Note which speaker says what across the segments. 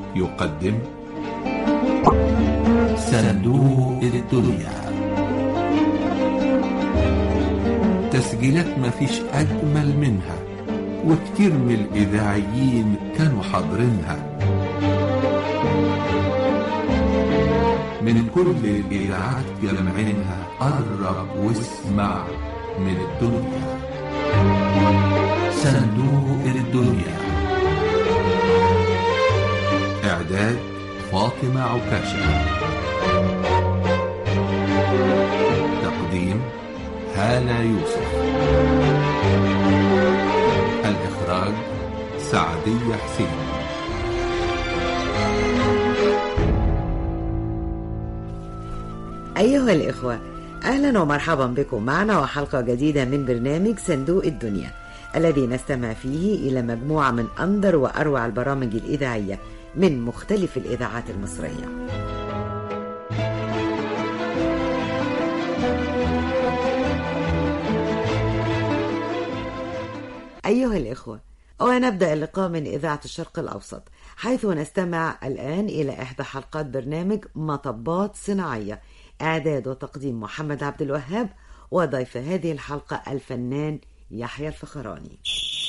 Speaker 1: يقدم صندوق الدنيا تسجيلات مفيش أجمل منها وكتير من الإذاعيين كانوا حاضرينها من كل الإذاعات جمعينها قرب واسمع من الدنيا صندوق الدنيا إعداد فاطمة عكاشة تقديم هالة يوسف الإخراج سعدية حسين
Speaker 2: أيها الإخوة أهلا ومرحبا بكم معنا وحلقة جديدة من برنامج صندوق الدنيا الذي نستمع فيه إلى مجموعة من أندر وأروع البرامج الإذاعية من مختلف الإذاعات المصرية أيها الإخوة ونبدأ اللقاء من إذاعة الشرق الأوسط حيث نستمع الآن إلى إحدى حلقات برنامج مطبات صناعية إعداد وتقديم محمد عبد الوهاب وضيف هذه الحلقة الفنان يحيى الفخراني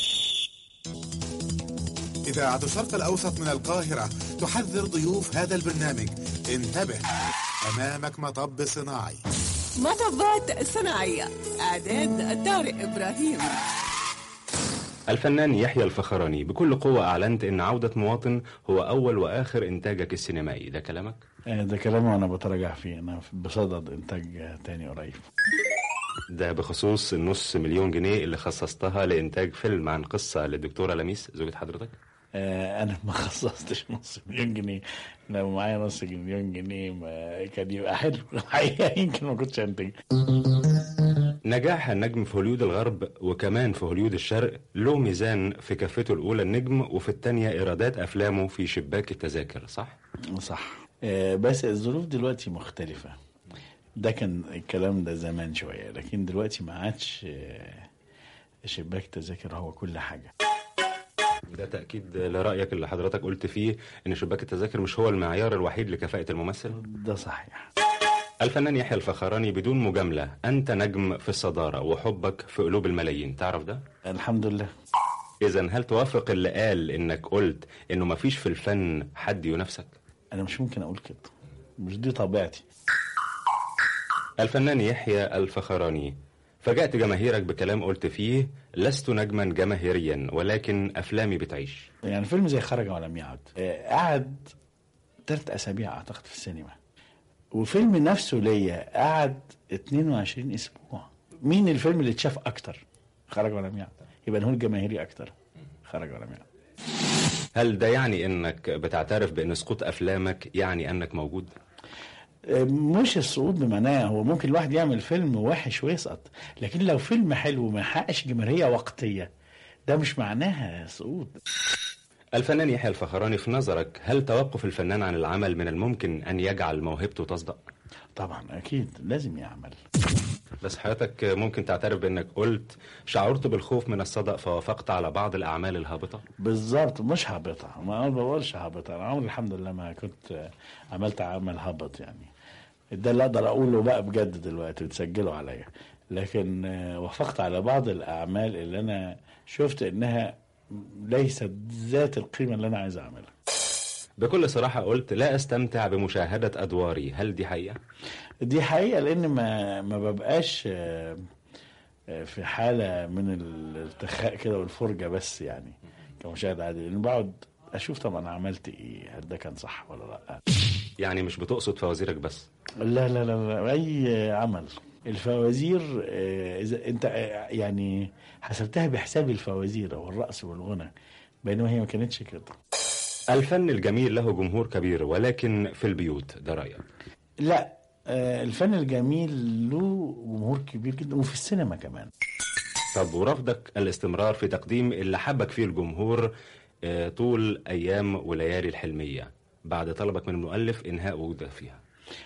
Speaker 3: إذاعة الشرق الأوسط من القاهرة تحذر ضيوف هذا البرنامج انتبه أمامك مطب صناعي
Speaker 4: مطبات صناعية إعداد طارق إبراهيم
Speaker 5: الفنان يحيى الفخراني بكل قوة أعلنت أن عودة مواطن هو أول وآخر إنتاجك السينمائي ده كلامك؟
Speaker 6: آه، ده كلام وانا بتراجع فيه انا بصدد انتاج تاني قريب
Speaker 5: ده بخصوص النص مليون جنيه اللي خصصتها لإنتاج فيلم عن قصة للدكتورة لميس زوجة حضرتك؟
Speaker 6: آه انا ما خصصتش نص مليون جنيه لو معايا نص مليون جنيه ما كان يبقى حلو الحقيقه يمكن ما كنتش انتج
Speaker 5: نجاح النجم في هوليود الغرب وكمان في هوليود الشرق له ميزان في كفته الأولى النجم وفي الثانية إيرادات أفلامه في شباك التذاكر صح؟
Speaker 6: صح آه بس الظروف دلوقتي مختلفه ده كان الكلام ده زمان شويه لكن دلوقتي ما عادش آه، شباك تذاكر هو كل حاجه
Speaker 5: ده تأكيد لرأيك اللي حضرتك قلت فيه إن شباك التذاكر مش هو المعيار الوحيد لكفاءة الممثل؟
Speaker 6: ده صحيح
Speaker 5: الفنان يحيى الفخراني بدون مجاملة أنت نجم في الصدارة وحبك في قلوب الملايين تعرف ده؟
Speaker 6: الحمد لله
Speaker 5: إذا هل توافق اللي قال إنك قلت إنه مفيش في الفن حد ينافسك؟
Speaker 6: انا مش ممكن اقول كده مش دي طبيعتي
Speaker 5: الفنان يحيى الفخراني فاجأت جماهيرك بكلام قلت فيه لست نجما جماهيريا ولكن أفلامي بتعيش
Speaker 6: يعني فيلم زي خرج ولم يعد آه، قعد ثلاث اسابيع اعتقد في السينما وفيلم نفسه ليا قعد 22 اسبوع مين الفيلم اللي اتشاف اكتر خرج ولم يعد يبقى نقول جماهيري اكتر خرج ولم يعد
Speaker 5: هل ده يعني إنك بتعترف بأن سقوط أفلامك يعني أنك موجود؟
Speaker 6: آه، مش الصعود بمعناه هو ممكن الواحد يعمل فيلم وحش ويسقط لكن لو فيلم حلو وما حققش جماهيريه وقتيه ده مش معناها سقوط
Speaker 5: الفنان يحيى الفخراني في نظرك هل توقف الفنان عن العمل من الممكن أن يجعل موهبته تصدق؟
Speaker 6: طبعا اكيد لازم يعمل
Speaker 5: بس حضرتك ممكن تعترف بأنك قلت شعرت بالخوف من الصدق فوافقت على بعض الأعمال الهابطة؟
Speaker 6: بالظبط مش هابطه ما انا ما بقولش هابطه انا عمري الحمد لله ما كنت آه، عملت عمل هابط يعني ده اللي اقدر اقوله بقى بجد دلوقتي وتسجله عليا لكن آه، وافقت على بعض الاعمال اللي انا شفت انها ليست ذات القيمه اللي انا عايز اعملها
Speaker 5: بكل صراحة قلت لا أستمتع بمشاهدة أدواري هل دي حقيقة؟
Speaker 6: دي حقيقه لان ما ما ببقاش آه، آه، في حاله من الارتخاء كده والفرجه بس يعني كمشاهد عادي لان بقعد اشوف طبعا عملت ايه هل ده كان صح ولا لا
Speaker 5: يعني مش بتقصد فوازيرك بس
Speaker 6: لا لا لا, لا اي عمل الفوازير آه، اذا انت آه، يعني حسبتها بحساب الفوازير او الرقص والغنى بينما هي ما كانتش كده
Speaker 5: الفن الجميل له جمهور كبير ولكن في البيوت ده رأيك
Speaker 6: لا آه، الفن الجميل له جمهور كبير جدا وفي السينما كمان
Speaker 5: طب ورفضك الاستمرار في تقديم اللي حبك فيه الجمهور آه، طول أيام وليالي الحلمية بعد طلبك من المؤلف إنهاء وجودك فيها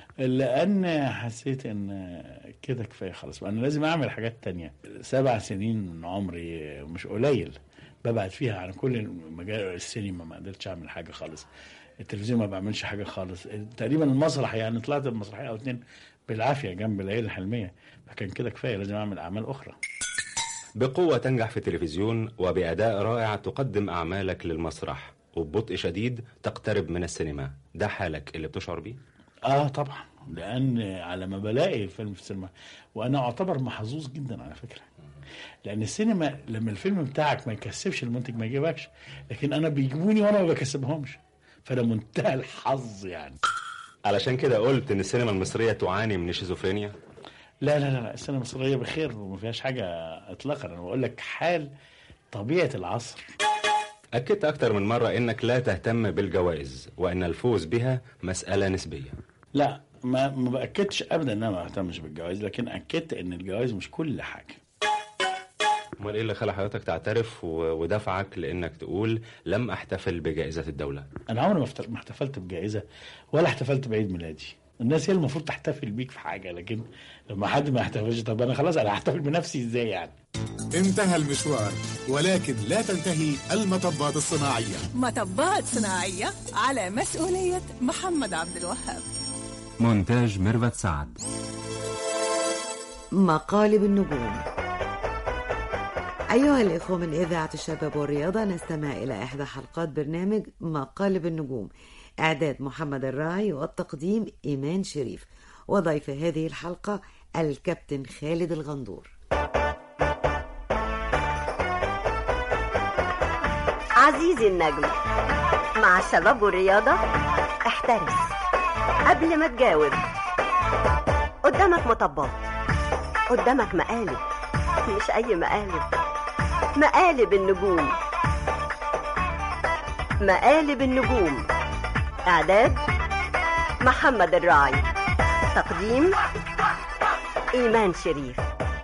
Speaker 6: لان حسيت ان كده كفايه خلاص انا لازم اعمل حاجات تانية سبع سنين من عمري مش قليل ببعد فيها عن كل مجال السينما ما قدرتش اعمل حاجه خالص التلفزيون ما بعملش حاجه خالص تقريبا المسرح يعني طلعت بمسرحيه او اتنين بالعافيه جنب العيله الحلميه فكان كده كفايه لازم اعمل اعمال اخرى
Speaker 5: بقوة تنجح في التلفزيون وبأداء رائع تقدم أعمالك للمسرح وببطء شديد تقترب من السينما ده حالك اللي بتشعر بيه؟
Speaker 6: اه طبعا لان على ما بلاقي فيلم في السينما وانا اعتبر محظوظ جدا على فكره لان السينما لما الفيلم بتاعك ما يكسبش المنتج ما يجيبكش لكن انا بيجيبوني وانا ما بكسبهمش فده منتهى الحظ يعني
Speaker 5: علشان كده قلت إن السينما المصرية تعاني من الشيزوفرينيا
Speaker 6: لا لا لا لا السينما المصريه بخير وما فيهاش حاجه اطلاقا انا بقول لك حال طبيعه العصر
Speaker 5: أكدت أكتر من مرة إنك لا تهتم بالجوائز وإن الفوز بها مسألة نسبية
Speaker 6: لا ما ما باكدش ابدا ان انا ما اهتمش بالجوائز لكن اكدت ان الجوائز مش كل حاجه
Speaker 5: أمال إيه اللي خلى حضرتك تعترف و- ودفعك لإنك تقول لم أحتفل بجائزة الدولة
Speaker 6: انا عمري ما افت- ما احتفلت بجائزه ولا احتفلت بعيد ميلادي الناس هي المفروض تحتفل بيك في حاجه لكن لما حد ما يحتفلش طب انا خلاص انا هحتفل بنفسي ازاي يعني
Speaker 3: انتهى المشوار ولكن لا تنتهي المطبات الصناعية
Speaker 4: مطبات صناعية على مسؤولية محمد عبد الوهاب
Speaker 7: مونتاج ميرفت سعد
Speaker 2: مقالب النجوم أيها الإخوة من إذاعة الشباب والرياضة نستمع إلى إحدى حلقات برنامج مقالب النجوم إعداد محمد الراعي والتقديم إيمان شريف وضيف هذه الحلقة الكابتن خالد الغندور
Speaker 8: عزيزي النجم مع الشباب والرياضة احترس قبل ما تجاوب قدامك مطبات قدامك مقالب مش أي مقالب مقالب النجوم مقالب النجوم إعداد محمد الراعي تقديم إيمان شريف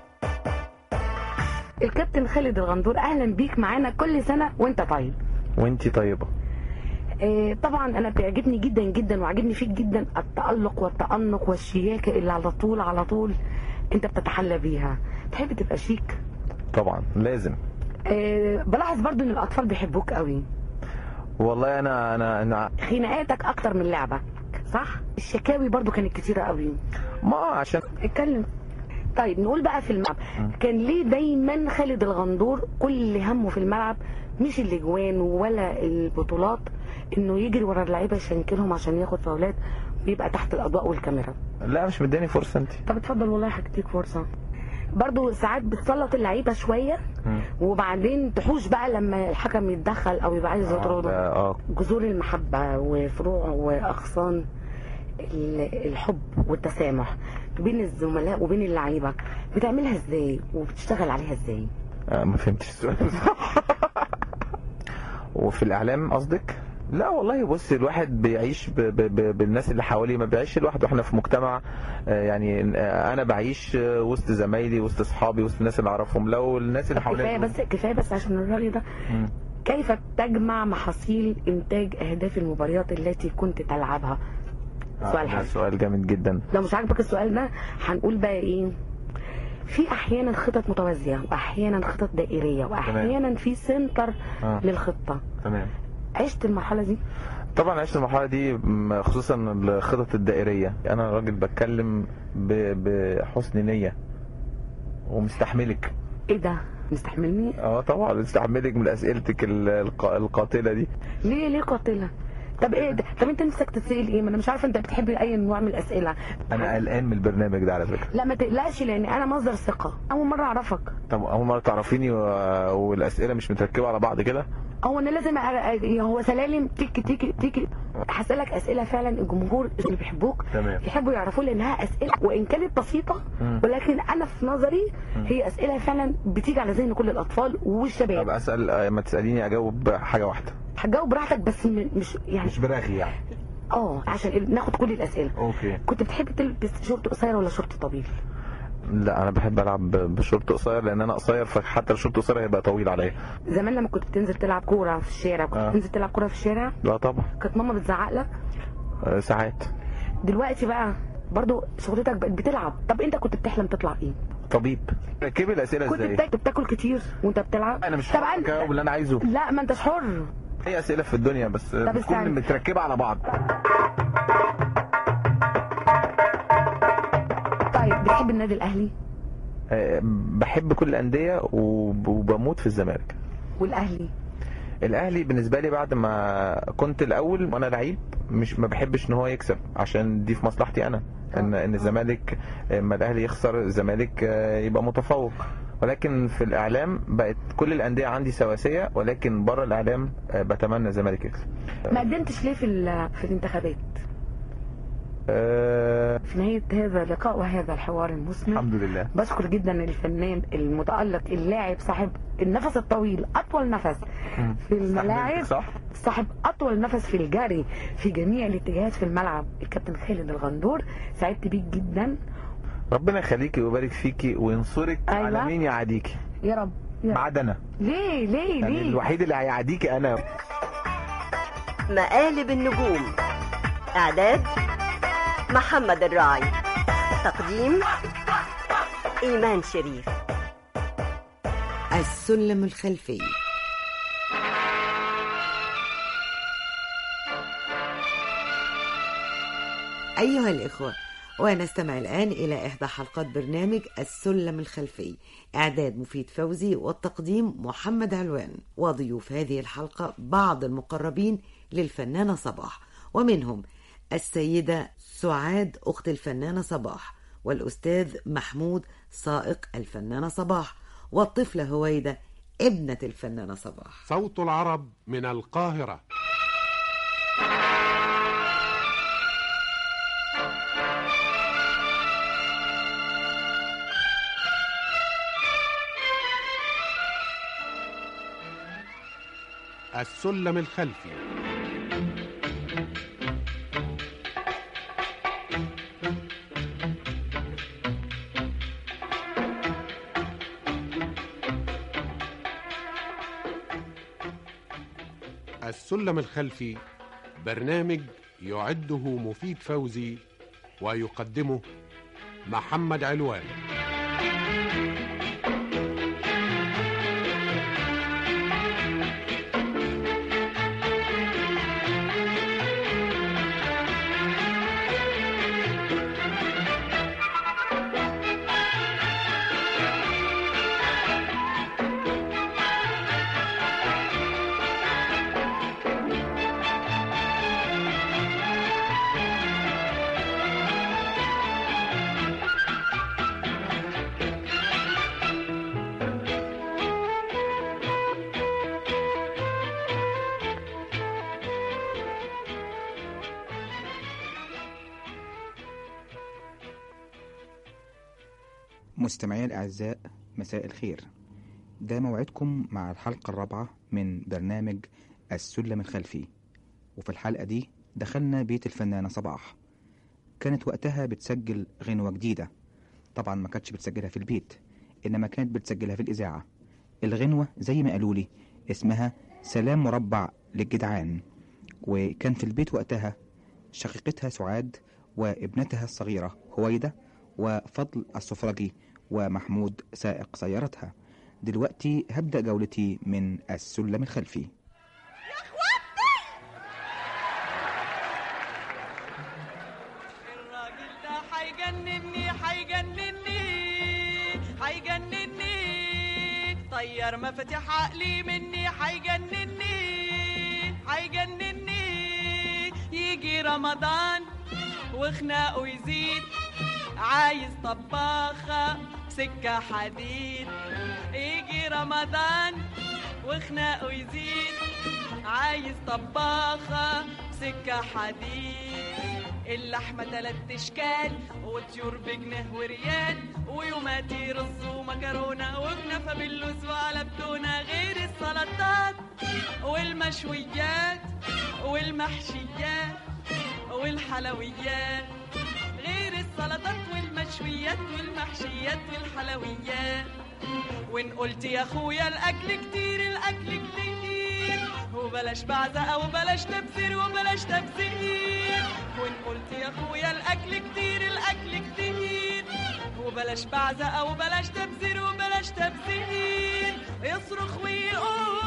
Speaker 9: الكابتن خالد الغندور اهلا بيك معانا كل سنه وانت طيب
Speaker 10: وانتي طيبة
Speaker 9: آه طبعا انا بيعجبني جدا جدا وعجبني فيك جدا التالق والتانق والشياكه اللي على طول على طول انت بتتحلى بيها تحب تبقى شيك
Speaker 10: طبعا لازم
Speaker 9: آه بلاحظ برضو ان الاطفال بيحبوك قوي
Speaker 10: والله انا انا انا
Speaker 9: خناقاتك اكتر من لعبك صح الشكاوي برضو كانت كتيره قوي
Speaker 10: ما عشان
Speaker 9: اتكلم طيب نقول بقى في الملعب كان ليه دايما خالد الغندور كل همه في الملعب مش الاجوان ولا البطولات انه يجري ورا اللعيبه يشنكلهم عشان ياخد فاولات ويبقى تحت الاضواء والكاميرا
Speaker 10: لا مش مداني فرصة انتي
Speaker 9: طب اتفضل والله هديك فرصه برضو ساعات بتسلط اللعيبه شويه وبعدين تحوش بقى لما الحكم يتدخل او يبقى عايز يطرده
Speaker 10: اه
Speaker 9: جذور المحبة وفروع وأغصان ال- الحب والتسامح بين الزملاء وبين اللعيبة بتعملها ازاي وبتشتغل عليها ازاي
Speaker 10: آه، ما فهمتش السؤال وفي الاعلام قصدك لا والله بص الواحد بيعيش ب ب ب بالناس اللي حواليه ما بيعيش لوحده احنا في مجتمع آه، يعني آه، انا بعيش آه، وسط زمايلي وسط اصحابي وسط الناس اللي اعرفهم لو الناس اللي
Speaker 9: كفاية
Speaker 10: حواليا
Speaker 9: بس كفاية بس عشان الراجل ده
Speaker 10: مم.
Speaker 9: كيف تجمع محاصيل إنتاج أهداف المباريات التي كنت تلعبها
Speaker 10: آه،
Speaker 9: سؤال
Speaker 10: ده
Speaker 9: حلو
Speaker 10: سؤال جامد جدا
Speaker 9: لو مش عاجبك السؤال ده هنقول بقى ايه في احيانا خطط متوازيه واحيانا خطط دائريه واحيانا في سنتر
Speaker 10: آه.
Speaker 9: للخطه
Speaker 10: تمام
Speaker 9: عشت المرحله دي
Speaker 10: طبعا عشت المرحله دي م- خصوصا الخطط الدائريه انا راجل بتكلم ب- بحسن نيه ومستحملك
Speaker 9: ايه ده مستحملني
Speaker 10: اه طبعا مستحملك من اسئلتك ال- الق- القاتله دي
Speaker 9: ليه ليه قاتله طب ايه ده طب انت نفسك تسال ايه ما انا مش عارفه انت بتحب اي نوع من الاسئله
Speaker 10: انا قلقان من البرنامج ده على فكره
Speaker 9: لا ما تقلقش لان انا مصدر ثقه اول مره اعرفك
Speaker 10: طب اول مره تعرفيني و... والاسئله مش متركبه على بعض كده
Speaker 9: هو انا لازم أ- أ- هو سلالم تيك تيك تيك هسألك اسئله فعلا الجمهور اللي بيحبوك
Speaker 10: تمام.
Speaker 9: يحبوا يعرفوا لانها اسئله وان كانت بسيطه
Speaker 10: مم.
Speaker 9: ولكن انا في نظري هي اسئله فعلا بتيجي على ذهن كل الاطفال
Speaker 10: طب
Speaker 9: والشباب
Speaker 10: اسال آه، ما تساليني اجاوب حاجه واحده
Speaker 9: هتجاوب براحتك بس م- مش يعني
Speaker 10: مش براغي يعني
Speaker 9: اه عشان ناخد كل الاسئله
Speaker 10: اوكي
Speaker 9: كنت بتحب تلبس شورت قصير ولا شورت طويل
Speaker 10: لا انا بحب العب ب- بشورت قصير لان انا قصير فحتى الشورت قصير هيبقى طويل عليا
Speaker 9: زمان لما كنت بتنزل تلعب كوره في الشارع كنت
Speaker 10: آه.
Speaker 9: بتنزل تلعب كوره في الشارع
Speaker 10: لا طبعا
Speaker 9: كانت ماما بتزعق لك
Speaker 10: آه، ساعات
Speaker 9: دلوقتي بقى برضو شغلتك بقت بتلعب طب انت كنت بتحلم تطلع ايه
Speaker 10: طبيب ركبي الاسئله
Speaker 9: كنت
Speaker 10: ازاي
Speaker 9: بتاكل, بتاكل كتير وانت بتلعب
Speaker 10: انا مش
Speaker 9: طبعا
Speaker 10: حر اجاوب اللي انا عايزه
Speaker 9: لا ما انتش حر
Speaker 10: هي اسئله في الدنيا بس
Speaker 9: طب
Speaker 10: بتكون
Speaker 9: استنى.
Speaker 10: متركبه على بعض
Speaker 9: طيب بتحب النادي الاهلي
Speaker 10: آه، بحب كل الانديه وب- وبموت في الزمالك
Speaker 9: والاهلي
Speaker 10: الاهلي بالنسبه لي بعد ما كنت الاول وانا لعيب مش ما بحبش ان هو يكسب عشان دي في مصلحتي انا ان ان الزمالك اما الاهلي يخسر الزمالك آه، يبقى متفوق ولكن في الاعلام بقت كل الانديه عندي سواسيه ولكن بره الاعلام آه، بتمنى الزمالك يكسب
Speaker 9: ما قدمتش ليه في ال- في الانتخابات
Speaker 10: آه،
Speaker 9: في نهايه هذا اللقاء وهذا الحوار المثمر
Speaker 10: الحمد لله
Speaker 9: بشكر جدا الفنان المتألق اللاعب صاحب النفس الطويل أطول نفس في الملاعب
Speaker 10: صح
Speaker 9: صاحب أطول نفس في الجري في جميع الاتجاهات في الملعب الكابتن خالد الغندور سعدت بيك جدا
Speaker 10: ربنا يخليكي ويبارك فيكي وينصرك
Speaker 9: أيوة.
Speaker 10: على مين يعاديكي
Speaker 9: يا رب يا
Speaker 10: ما
Speaker 9: رب.
Speaker 10: عدا انا
Speaker 9: ليه ليه
Speaker 10: يعني
Speaker 9: ليه
Speaker 10: الوحيد اللي هيعاديكي انا
Speaker 8: مقالب النجوم إعداد محمد الراعي تقديم إيمان شريف
Speaker 2: السلم الخلفي أيها الإخوة ونستمع الآن إلى إحدى حلقات برنامج السلم الخلفي إعداد مفيد فوزي والتقديم محمد علوان وضيوف هذه الحلقة بعض المقربين للفنانة صباح ومنهم السيدة سعاد أخت الفنانة صباح والأستاذ محمود سائق الفنانة صباح والطفلة هويدة ابنة الفنانة صباح
Speaker 11: صوت العرب من القاهرة السلم الخلفي السلم الخلفي برنامج يعده مفيد فوزي ويقدمه محمد علوان
Speaker 12: مستمعي الأعزاء مساء الخير ده موعدكم مع الحلقة الرابعة من برنامج السلم الخلفي وفي الحلقة دي دخلنا بيت الفنانة صباح كانت وقتها بتسجل غنوة جديدة طبعا ما كانتش بتسجلها في البيت إنما كانت بتسجلها في الإذاعة الغنوة زي ما قالوا لي اسمها سلام مربع للجدعان وكان في البيت وقتها شقيقتها سعاد وابنتها الصغيرة هويدة وفضل السفرجي ومحمود سائق سيارتها دلوقتي هبدأ جولتي من السلم الخلفي
Speaker 13: الراجل ده حيجنني حيجنني حيجنني طير مفاتيح عقلي مني حيجنني حيجنني يجي رمضان وخناقه يزيد عايز طباخة سكة حديد يجي رمضان وخناقه يزيد عايز طباخة سكة حديد اللحمة تلات اشكال وطيور بجنيه وريال ويوماتي رز ومكرونة وكنافة باللوز وعلى بتونة غير السلطات والمشويات والمحشيات والحلويات غير السلطات والمشويات والمحشيات والحلويات وان قلت يا اخويا الاكل كتير الاكل كتير وبلاش بعزقه وبلاش تبذير وبلاش تبذير وان قلت يا اخويا الاكل كتير الاكل كتير وبلاش بعزقه وبلاش تبذير وبلاش تبذير يصرخ ويقول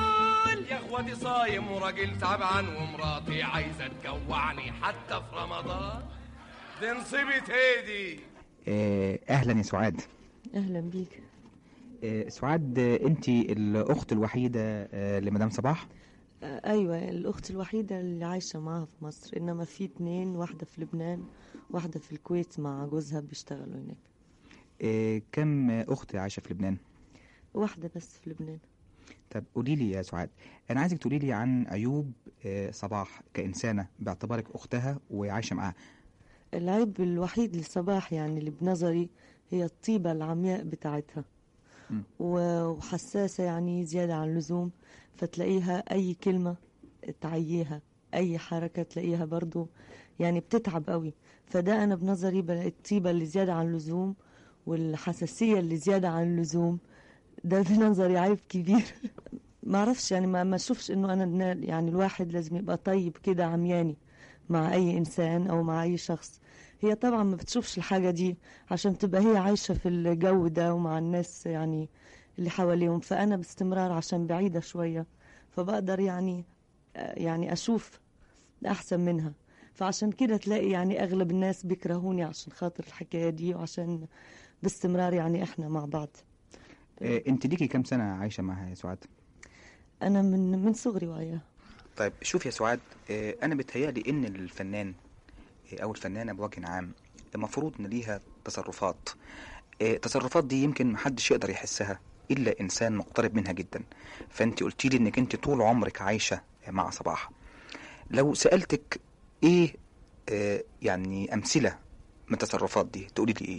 Speaker 13: قول
Speaker 14: يا اخواتي صايم وراجل تعبان ومراتي عايزه تجوعني حتى في رمضان دي نصيبة هادي
Speaker 12: آه، اهلا يا سعاد
Speaker 15: اهلا بيك
Speaker 12: آه، سعاد انت الاخت الوحيده آه، لمدام صباح
Speaker 15: آه، ايوه الاخت الوحيده اللي عايشه معاها في مصر انما في اتنين واحده في لبنان واحده في الكويت مع جوزها بيشتغلوا هناك
Speaker 12: آه، كم اخت عايشه في لبنان
Speaker 15: واحده بس في لبنان
Speaker 12: طب قولي لي يا سعاد انا عايزك تقولي لي عن عيوب آه، صباح كانسانه باعتبارك اختها وعايشه معاها
Speaker 15: العيب الوحيد لصباح يعني اللي بنظري هي الطيبة العمياء بتاعتها
Speaker 12: مم.
Speaker 15: و- وحساسة يعني زيادة عن اللزوم فتلاقيها أي كلمة تعييها أي حركة تلاقيها برضو يعني بتتعب قوي فده أنا بنظري بلاقي الطيبة اللي زيادة عن اللزوم والحساسية اللي زيادة عن اللزوم ده بنظري عيب كبير ما اعرفش يعني ما ما اشوفش انه انا نا- يعني الواحد لازم يبقى طيب كده عمياني مع اي انسان او مع اي شخص هي طبعا ما بتشوفش الحاجة دي عشان تبقى هي عايشة في الجو ده ومع الناس يعني اللي حواليهم فانا باستمرار عشان بعيدة شوية فبقدر يعني يعني اشوف احسن منها فعشان كده تلاقي يعني اغلب الناس بيكرهوني عشان خاطر الحكاية دي وعشان باستمرار يعني احنا مع بعض
Speaker 12: آه، انت ليكي كام سنه عايشه معاها يا سعاد
Speaker 15: انا من من صغري وياها
Speaker 12: طيب شوف يا سعاد آه، انا بتهيألي ان الفنان آه، او الفنانه بوجه عام المفروض ان ليها تصرفات آه، التصرفات دي يمكن محدش يقدر يحسها الا انسان مقترب منها جدا فانت قلتي لي انك انت طول عمرك عايشه مع صباح لو سالتك ايه آه، يعني امثله من التصرفات دي تقولي لي ايه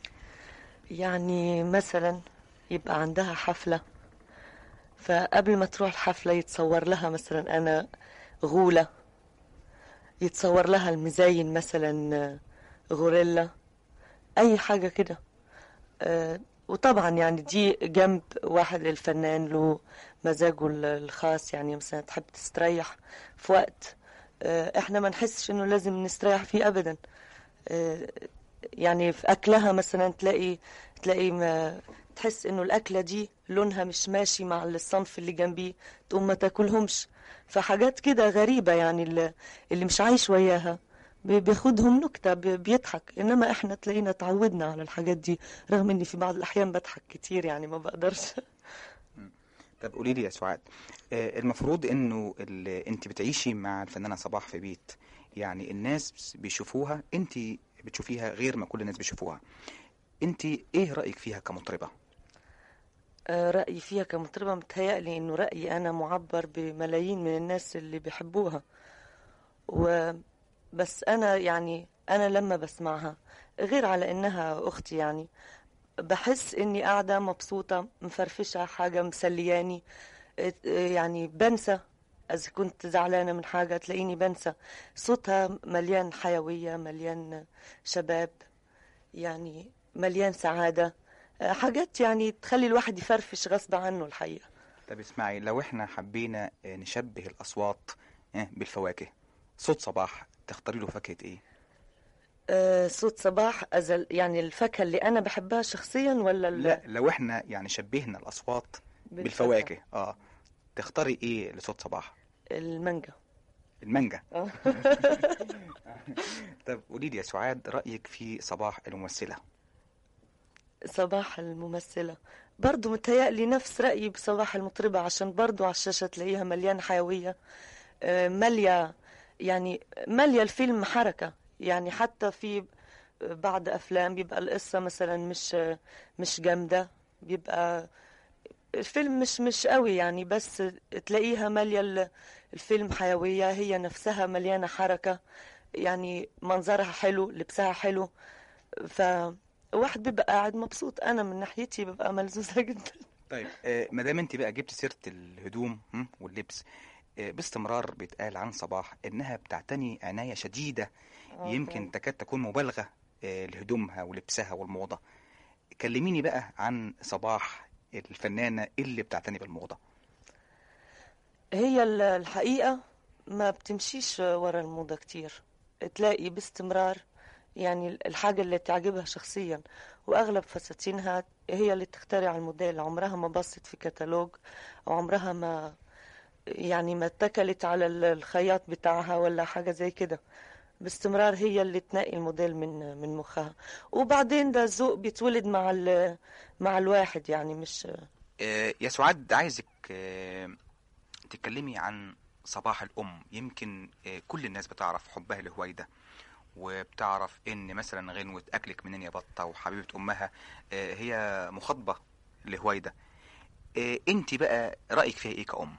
Speaker 15: يعني مثلا يبقى عندها حفلة فقبل ما تروح الحفلة يتصور لها مثلا أنا غولة يتصور لها المزاين مثلا غوريلا أي حاجة كده آه، وطبعا يعني دي جنب واحد الفنان له مزاجه ال- الخاص يعني مثلا تحب تستريح في وقت آه، احنا ما نحسش انه لازم نستريح فيه ابدا آه، يعني في اكلها مثلا تلاقي تلاقي ما تحس انه الاكله دي لونها مش ماشي مع الصنف اللي جنبيه تقوم ما تاكلهمش فحاجات كده غريبه يعني اللي, اللي مش عايش وياها بي- بياخدهم نكته بي- بيضحك انما احنا تلاقينا تعودنا على الحاجات دي رغم اني في بعض الاحيان بضحك كتير يعني ما بقدرش
Speaker 12: طب قولي لي يا سعاد آه، المفروض انه ال- انت بتعيشي مع الفنانه صباح في بيت يعني الناس بيشوفوها انت بتشوفيها غير ما كل الناس بيشوفوها انت ايه رايك فيها كمطربه
Speaker 15: آه، رأيي فيها كمطربة متهيألي إنه رأيي أنا معبر بملايين من الناس اللي بيحبوها و بس أنا يعني أنا لما بسمعها غير على إنها أختي يعني بحس إني قاعدة مبسوطة مفرفشة حاجة مسلياني آه، يعني بنسى إذا كنت زعلانة من حاجة تلاقيني بنسى صوتها مليان حيوية مليان شباب يعني مليان سعادة آه، حاجات يعني تخلي الواحد يفرفش غصب عنه الحقيقة
Speaker 12: طب اسمعي لو احنا حبينا آه، نشبه الاصوات آه، بالفواكه صوت صباح تختاري له فاكهه ايه
Speaker 15: آه، صوت صباح أزل يعني الفاكهة اللي أنا بحبها شخصيا ولا ال-
Speaker 12: لا لو احنا يعني شبهنا الاصوات
Speaker 15: بالفاكهة.
Speaker 12: بالفواكه اه تختاري ايه لصوت صباح
Speaker 15: المانجا
Speaker 12: المانجا
Speaker 15: آه.
Speaker 12: طب قولي لي يا سعاد رايك في صباح الممثله
Speaker 15: صباح الممثلة برضو متهيألي نفس رأيي بصباح المطربة عشان برضو على الشاشة تلاقيها مليانة حيوية آه، مالية يعني مالية الفيلم حركة يعني حتى في بعض أفلام بيبقى القصة مثلا مش مش جامدة بيبقى الفيلم مش مش قوي يعني بس تلاقيها مالية ال- الفيلم حيوية هي نفسها مليانة حركة يعني منظرها حلو لبسها حلو فواحد بيبقى قاعد مبسوط أنا من ناحيتي ببقى ملزوزة جدا
Speaker 12: طيب آه، ما دام انت بقى جبت سيره الهدوم هم، واللبس آه، باستمرار بيتقال عن صباح انها بتعتني عنايه شديده
Speaker 15: آه،
Speaker 12: يمكن
Speaker 15: فعلا.
Speaker 12: تكاد تكون مبالغه آه، لهدومها ولبسها والموضه كلميني بقى عن صباح الفنانه اللي بتعتني بالموضه
Speaker 15: هي ال- الحقيقة ما بتمشيش ورا الموضة كتير تلاقي باستمرار يعني الحاجة اللي تعجبها شخصيا وأغلب فساتينها هي اللي تخترع الموديل عمرها ما بصت في كتالوج أو عمرها ما يعني ما اتكلت على ال- الخياط بتاعها ولا حاجة زي كده باستمرار هي اللي تنقي الموديل من من مخها وبعدين ده الذوق بيتولد مع ال- مع الواحد يعني مش
Speaker 12: آه، يا سعاد عايزك آه، تتكلمي عن صباح الأم يمكن آه، كل الناس بتعرف حبها لهويدا وبتعرف ان مثلا غنوة اكلك منين يا بطة وحبيبة امها آه، هي مخاطبة لهويدا آه، انت بقى رأيك فيها ايه كأم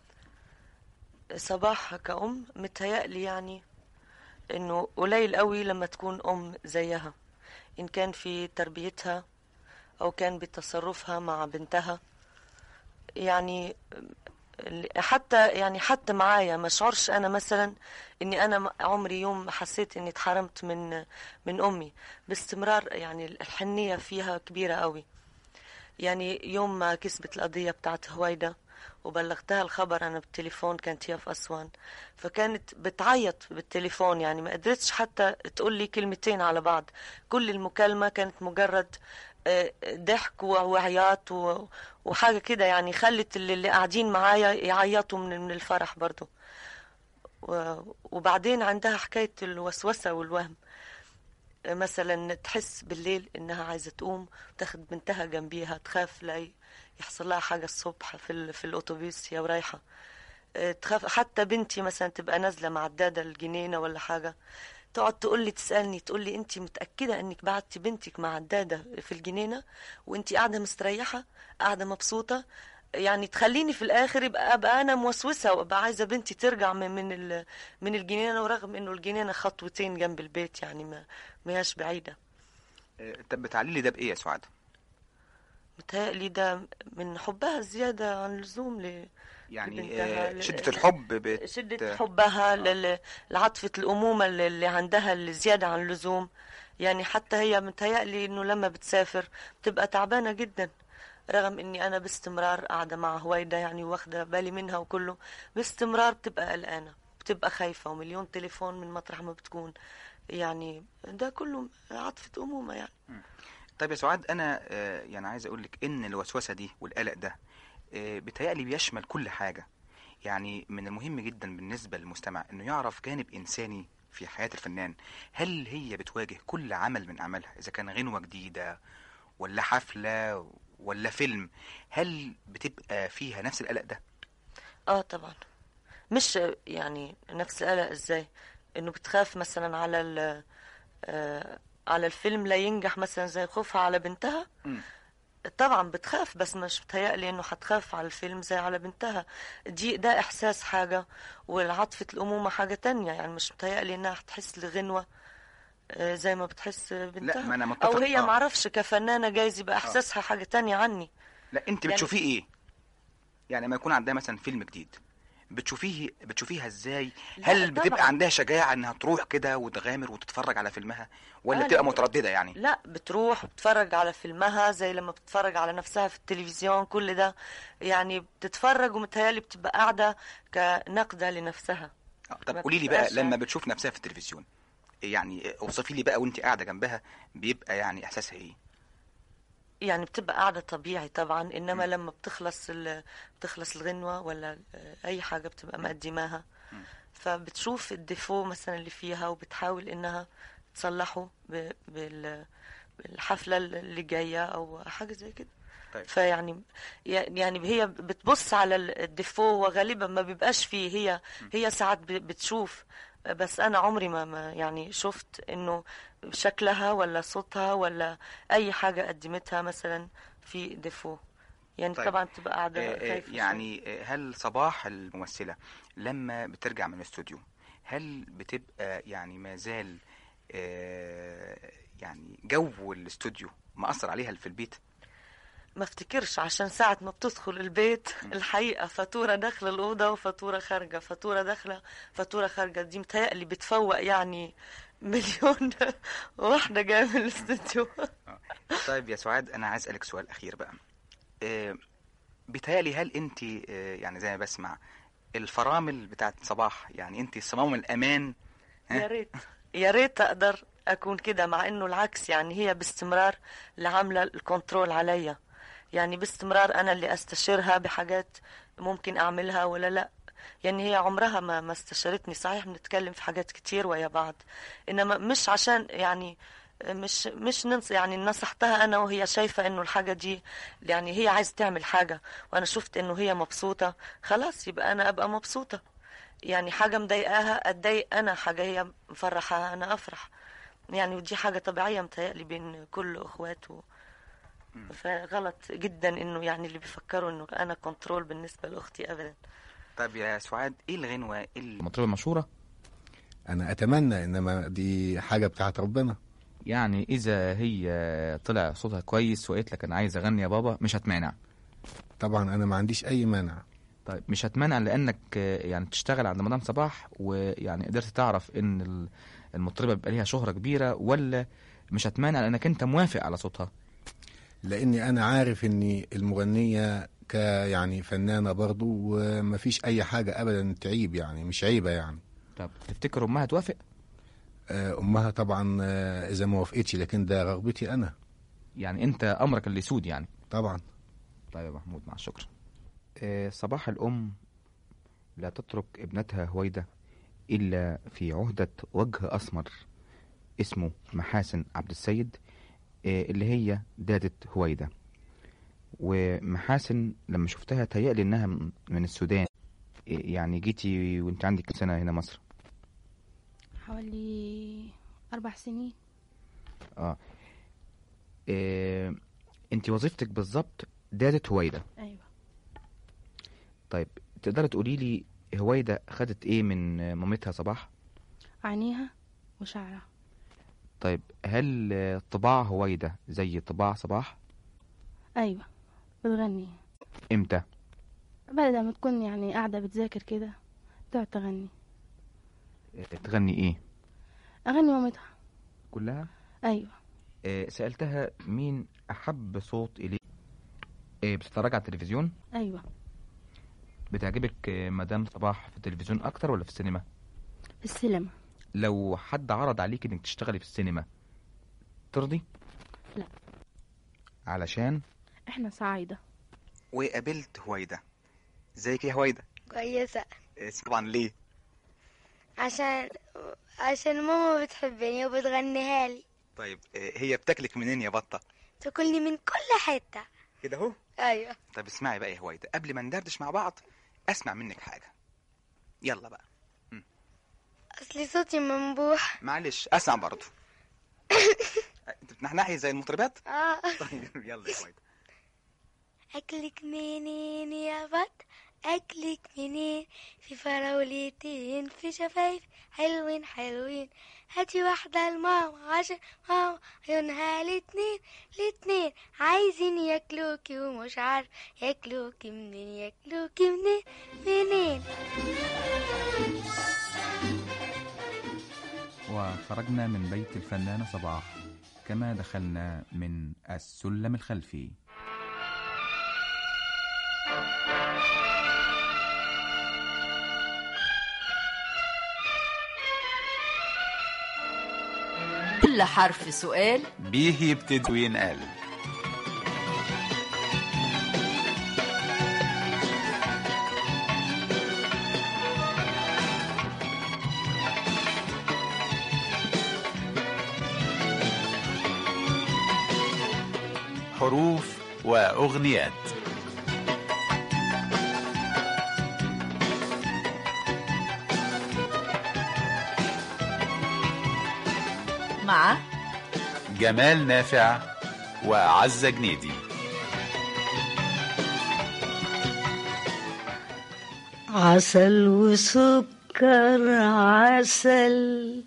Speaker 15: صباحها كأم متهيألي يعني إنه قليل قوي لما تكون أم زيها إن كان في تربيتها أو كان بتصرفها مع بنتها يعني حتى يعني حتى معايا ما شعرش أنا مثلا إني أنا عمري يوم حسيت إني اتحرمت من من أمي باستمرار يعني الحنية فيها كبيرة قوي يعني يوم ما كسبت القضية بتاعت هويدا وبلغتها الخبر أنا بالتليفون كانت هي في أسوان فكانت بتعيط بالتليفون يعني ما قدرتش حتى تقول لي كلمتين على بعض كل المكالمة كانت مجرد آه، ضحك و- وعياط و- وحاجة كده يعني خلت اللي اللي قاعدين معايا يعيطوا من من الفرح برضو و- وبعدين عندها حكاية الوسوسة والوهم مثلا تحس بالليل انها عايزه تقوم تاخد بنتها جنبيها تخاف لا يحصل لها حاجه الصبح في ال- في الاتوبيس هي ورايحه اه، تخاف حتى بنتي مثلا تبقى نازله معداده الجنينه ولا حاجه تقعد تقول لي تسالني تقول لي انت متاكده انك بعتي بنتك معداده في الجنينه وانت قاعده مستريحه قاعده مبسوطه يعني تخليني في الاخر يبقى ابقى انا موسوسه وابقى عايزه بنتي ترجع من من ال- من الجنينه ورغم انه الجنينه خطوتين جنب البيت يعني ما ما هياش بعيده
Speaker 12: آه، طب بتعللي ده بايه يا سعاد
Speaker 15: متهيألي ده من حبها زيادة عن اللزوم ل...
Speaker 12: يعني
Speaker 15: لبنتها،
Speaker 12: آه،
Speaker 15: ل-
Speaker 12: شدة الحب بت...
Speaker 15: شدة حبها ل- لعاطفة الأمومة اللي اللي عندها اللي زيادة عن اللزوم يعني حتى هي متهيألي إنه لما بتسافر بتبقى تعبانة جدا رغم إني أنا باستمرار قاعدة مع هويدا يعني واخدة بالي منها وكله باستمرار بتبقى قلقانة بتبقى خايفة ومليون تليفون من مطرح ما بتكون يعني ده كله عاطفة أمومة يعني
Speaker 12: طيب يا سعاد انا آه، يعني عايز اقول لك ان الوسوسه دي والقلق ده آه، بيتهيألي بيشمل كل حاجه يعني من المهم جدا بالنسبه للمستمع انه يعرف جانب انساني في حياه الفنان هل هي بتواجه كل عمل من اعمالها اذا كان غنوه جديده ولا حفله ولا فيلم هل بتبقى فيها نفس القلق ده
Speaker 15: اه طبعا مش يعني نفس القلق ازاي انه بتخاف مثلا على ال آه على الفيلم لا ينجح مثلا زي خوفها على بنتها
Speaker 12: مم.
Speaker 15: طبعا بتخاف بس مش بتهيألي انه حتخاف على الفيلم زي على بنتها دي ده احساس حاجة والعاطفة الامومة حاجة تانية يعني مش بتهيألي انها هتحس لغنوة آه، زي ما بتحس بنتها
Speaker 12: ما أنا متفق-
Speaker 15: او هي
Speaker 12: آه.
Speaker 15: معرفش كفنانة جايز يبقى احساسها حاجة تانية عني
Speaker 12: لا انت
Speaker 15: يعني-
Speaker 12: بتشوفيه ايه يعني لما يكون عندها مثلا فيلم جديد بتشوفيه بتشوفيها ازاي
Speaker 15: لا،
Speaker 12: هل بتبقى
Speaker 15: طبعاً.
Speaker 12: عندها شجاعة انها تروح كده وتغامر وتتفرج على فيلمها ولا
Speaker 15: آه،
Speaker 12: بتبقى
Speaker 15: لا.
Speaker 12: مترددة يعني
Speaker 15: لا بتروح بتتفرج على فيلمها زي لما بتتفرج على نفسها في التلفزيون كل ده يعني بتتفرج ومتهيألي بتبقى قاعدة كنقدة لنفسها
Speaker 12: طب
Speaker 15: ما
Speaker 12: قولي لي بقى
Speaker 15: بتبقاش
Speaker 12: لما
Speaker 15: يعني-
Speaker 12: بتشوف نفسها في التلفزيون يعني اوصفي لي بقى وانت قاعدة جنبها بيبقى يعني احساسها ايه
Speaker 15: يعني بتبقى قاعدة طبيعي طبعا إنما لما بتخلص ال... بتخلص الغنوة ولا أي حاجة بتبقى مقدماها فبتشوف الديفو مثلا اللي فيها وبتحاول إنها تصلحه ب... بال... بالحفلة اللي جاية أو حاجة زي كده
Speaker 12: طيب.
Speaker 15: فيعني يعني هي بتبص على الديفو وغالبا ما بيبقاش فيه هي هي ساعات ب- بتشوف بس انا عمري ما, ما يعني شفت انه شكلها ولا صوتها ولا اي حاجه قدمتها مثلا في ديفو يعني
Speaker 12: طيب.
Speaker 15: طبعا بتبقى قاعده
Speaker 12: آه، آه،
Speaker 15: خايفه
Speaker 12: يعني آه، هل صباح الممثلة لما بترجع من الاستوديو هل بتبقى يعني ما زال آه، يعني جو الاستوديو مأثر عليها في البيت
Speaker 15: ما افتكرش عشان ساعة ما بتدخل البيت الحقيقة فاتورة داخلة الأوضة وفاتورة خارجة فاتورة داخلة فاتورة خارجة دي متهيألي بتفوق يعني مليون واحدة جاية من الاستوديو
Speaker 12: طيب يا سعاد انا عايز اسالك سؤال اخير بقى آه، بيتهيألي هل انت آه، يعني زي ما بسمع الفرامل بتاعت صباح يعني انت صمام الامان ها؟
Speaker 15: يا ريت يا ريت اقدر اكون كده مع انه العكس يعني هي باستمرار اللي عامله الكنترول عليا يعني باستمرار انا اللي استشيرها بحاجات ممكن اعملها ولا لا يعني هي عمرها ما ما استشارتني صحيح بنتكلم في حاجات كتير ويا بعض انما مش عشان يعني مش مش ننص يعني نصحتها انا وهي شايفه انه الحاجه دي يعني هي عايزه تعمل حاجه وانا شفت انه هي مبسوطه خلاص يبقى انا ابقى مبسوطه يعني حاجه مضايقاها اتضايق انا حاجه هي مفرحاها انا افرح يعني ودي حاجه طبيعيه متهيألي بين كل اخوات و... فغلط جدا انه يعني اللي بيفكروا انه انا كنترول بالنسبه لاختي ابدا
Speaker 12: طب يا سعاد ايه الغنوه ايه المطربه المشهوره
Speaker 16: انا اتمنى انما دي حاجه بتاعت ربنا
Speaker 12: يعني اذا هي طلع صوتها كويس وقالت لك انا عايز اغني يا بابا مش هتمانع
Speaker 16: طبعا انا ما عنديش اي مانع
Speaker 12: طيب مش هتمانع لانك آه، يعني تشتغل عند مدام صباح ويعني قدرت تعرف ان ال- المطربه بيبقى ليها شهره كبيره ولا مش هتمانع لانك انت موافق على صوتها
Speaker 16: لاني انا عارف ان المغنيه ك يعني فنانه برضو ومفيش اي حاجه ابدا تعيب يعني مش عيبه يعني
Speaker 12: طب تفتكر امها توافق
Speaker 16: آه، امها طبعا آه، اذا ما وافقتش لكن ده رغبتي انا
Speaker 12: يعني انت امرك اللي يسود يعني
Speaker 16: طبعا
Speaker 12: طيب يا محمود مع الشكر آه، صباح الام لا تترك ابنتها هويده الا في عهده وجه اسمر اسمه محاسن عبد السيد آه، اللي هي دادة هويده ومحاسن لما شفتها تهيألي انها من من السودان آه، يعني جيتي وانت عندك كام سنه هنا مصر
Speaker 17: حوالي أربع سنين
Speaker 12: اه, آه انت وظيفتك بالظبط دادة هويده
Speaker 17: أيوة
Speaker 12: طيب تقدري تقولي لي هويده خدت ايه من آه، مامتها صباح
Speaker 17: عينيها وشعرها
Speaker 12: طيب هل آه، طباع هويده زي طباع صباح
Speaker 17: أيوة بتغني
Speaker 12: امتى
Speaker 17: بعد ما تكون يعني قاعدة بتذاكر كده تقعد تغني
Speaker 12: آه، تغني ايه
Speaker 17: أغني مامتها
Speaker 12: كلها
Speaker 17: أيوة
Speaker 12: آه، سألتها مين أحب صوت إليك آه، بتتفرج على التلفزيون
Speaker 17: أيوة
Speaker 12: بتعجبك آه، مدام صباح في التلفزيون أكتر ولا في السينما
Speaker 17: في السينما
Speaker 12: لو حد عرض عليك إنك تشتغلي في السينما ترضي
Speaker 17: لا
Speaker 12: علشان
Speaker 17: احنا صعايدة
Speaker 12: وقابلت هويده ازيك يا هويده
Speaker 18: كويسة
Speaker 12: طبعا ليه
Speaker 18: عشان عشان ماما بتحبني وبتغنيها لي
Speaker 12: طيب آه، هي بتاكلك منين يا بطه
Speaker 18: تاكلني من كل حتة
Speaker 12: كده اهو
Speaker 18: ايوه
Speaker 12: طب اسمعي بقى يا هويده قبل ما ندردش مع بعض اسمع منك حاجه يلا بقى
Speaker 18: اصلي صوتي منبوح
Speaker 12: معلش اسمع برضه انت بتنحنحي زي المطربات
Speaker 18: اه
Speaker 12: طيب يلا يا هويده
Speaker 18: اكلك منين يا بط اكلك منين في فراولتين في شفايف حلوين حلوين هاتي واحدة لماما عشان ماما عيونها الاتنين الاتنين عايزين ياكلوكي ومش عارف ياكلوكي منين ياكلوكي منين منين
Speaker 7: وخرجنا من بيت الفنانة صباح كما دخلنا من السلم الخلفي
Speaker 19: كل حرف سؤال
Speaker 20: بيه يبتدي وينقال حروف وأغنيات
Speaker 19: مع
Speaker 20: جمال نافع وعزة جنيدي
Speaker 21: عسل وسكر عسل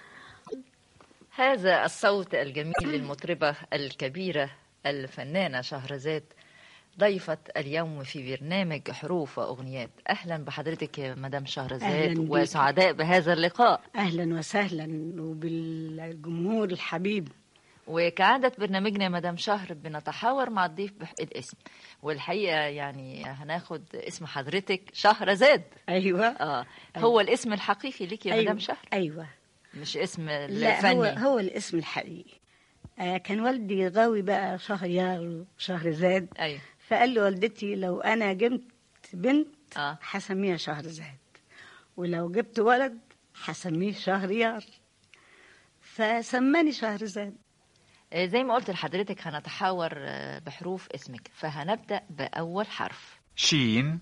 Speaker 19: هذا الصوت الجميل للمطربة الكبيرة الفنانة شهرزاد ضيفة اليوم في برنامج حروف وأغنيات أهلا بحضرتك يا مدام شهرزاد
Speaker 21: أهلاً بيك.
Speaker 19: وسعداء بهذا اللقاء
Speaker 21: اهلا وسهلا وبالجمهور الحبيب
Speaker 19: وكعادة برنامجنا يا مدام شهر بنتحاور مع الضيف بحق الاسم والحقيقة يعني هناخد اسم حضرتك شهرزاد
Speaker 21: ايوه
Speaker 19: اه هو الاسم الحقيقي ليك يا
Speaker 21: أيوة.
Speaker 19: مدام شهر
Speaker 21: ايوه
Speaker 19: مش اسم
Speaker 21: لا
Speaker 19: الفني
Speaker 21: هو هو الاسم الحقيقي آه كان والدي غاوي بقى شهريار وشهرزاد
Speaker 19: ايوه
Speaker 21: فقال لي والدتي لو انا جبت بنت
Speaker 19: اه
Speaker 21: هسميها شهرزاد ولو جبت ولد هسميه شهريار فسماني شهرزاد
Speaker 19: آه، زي ما قلت لحضرتك هنتحاور آه، بحروف اسمك فهنبدأ بأول حرف
Speaker 20: شين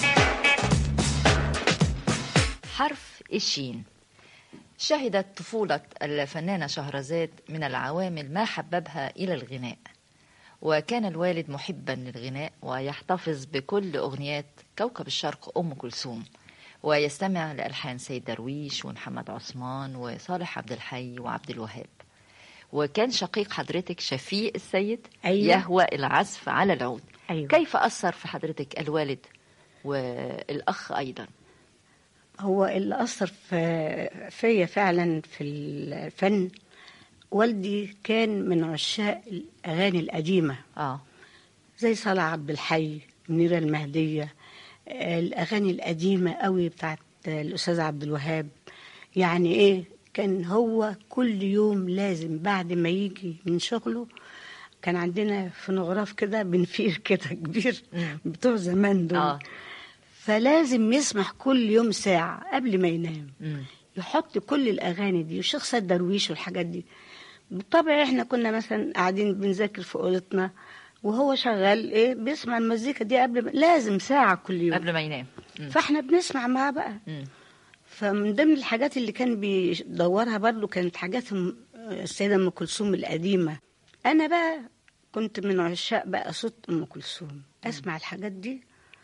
Speaker 19: حرف الشين شهدت طفولة الفنانة شهرزاد من العوامل ما حببها إلى الغناء وكان الوالد محبا للغناء ويحتفظ بكل أغنيات كوكب الشرق أم كلثوم ويستمع لألحان سيد درويش ومحمد عثمان وصالح عبد الحي وعبد الوهاب وكان شقيق حضرتك شفيق السيد
Speaker 21: أيوة.
Speaker 19: يهوى العزف على العود
Speaker 21: أيوة.
Speaker 19: كيف أثر في حضرتك الوالد والأخ أيضا
Speaker 21: هو اللي أثر في فيا فعلا في الفن والدي كان من عشاق الأغاني القديمة
Speaker 19: اه
Speaker 21: زي صلاح عبد الحي منيرة المهدية آه، الأغاني القديمة قوي بتاعت الأستاذ عبد الوهاب يعني إيه كان هو كل يوم لازم بعد ما يجي من شغله كان عندنا فونوغراف كده بنفير كده كبير بتوع زمان دول
Speaker 19: آه.
Speaker 21: فلازم يسمح كل يوم ساعة قبل ما ينام
Speaker 19: مم.
Speaker 21: يحط كل الأغاني دي وشيخ سيد درويش والحاجات دي بالطبع احنا كنا مثلا قاعدين بنذاكر في اوضتنا وهو شغال ايه بيسمع المزيكا دي قبل ما لازم ساعة كل يوم
Speaker 19: قبل ما ينام مم.
Speaker 21: فاحنا بنسمع معاه بقى
Speaker 19: مم.
Speaker 21: فمن ضمن الحاجات اللي كان بيدورها برضو كانت حاجات م- السيدة أم كلثوم القديمة أنا بقى كنت من عشاق بقى صوت أم كلثوم أسمع الحاجات دي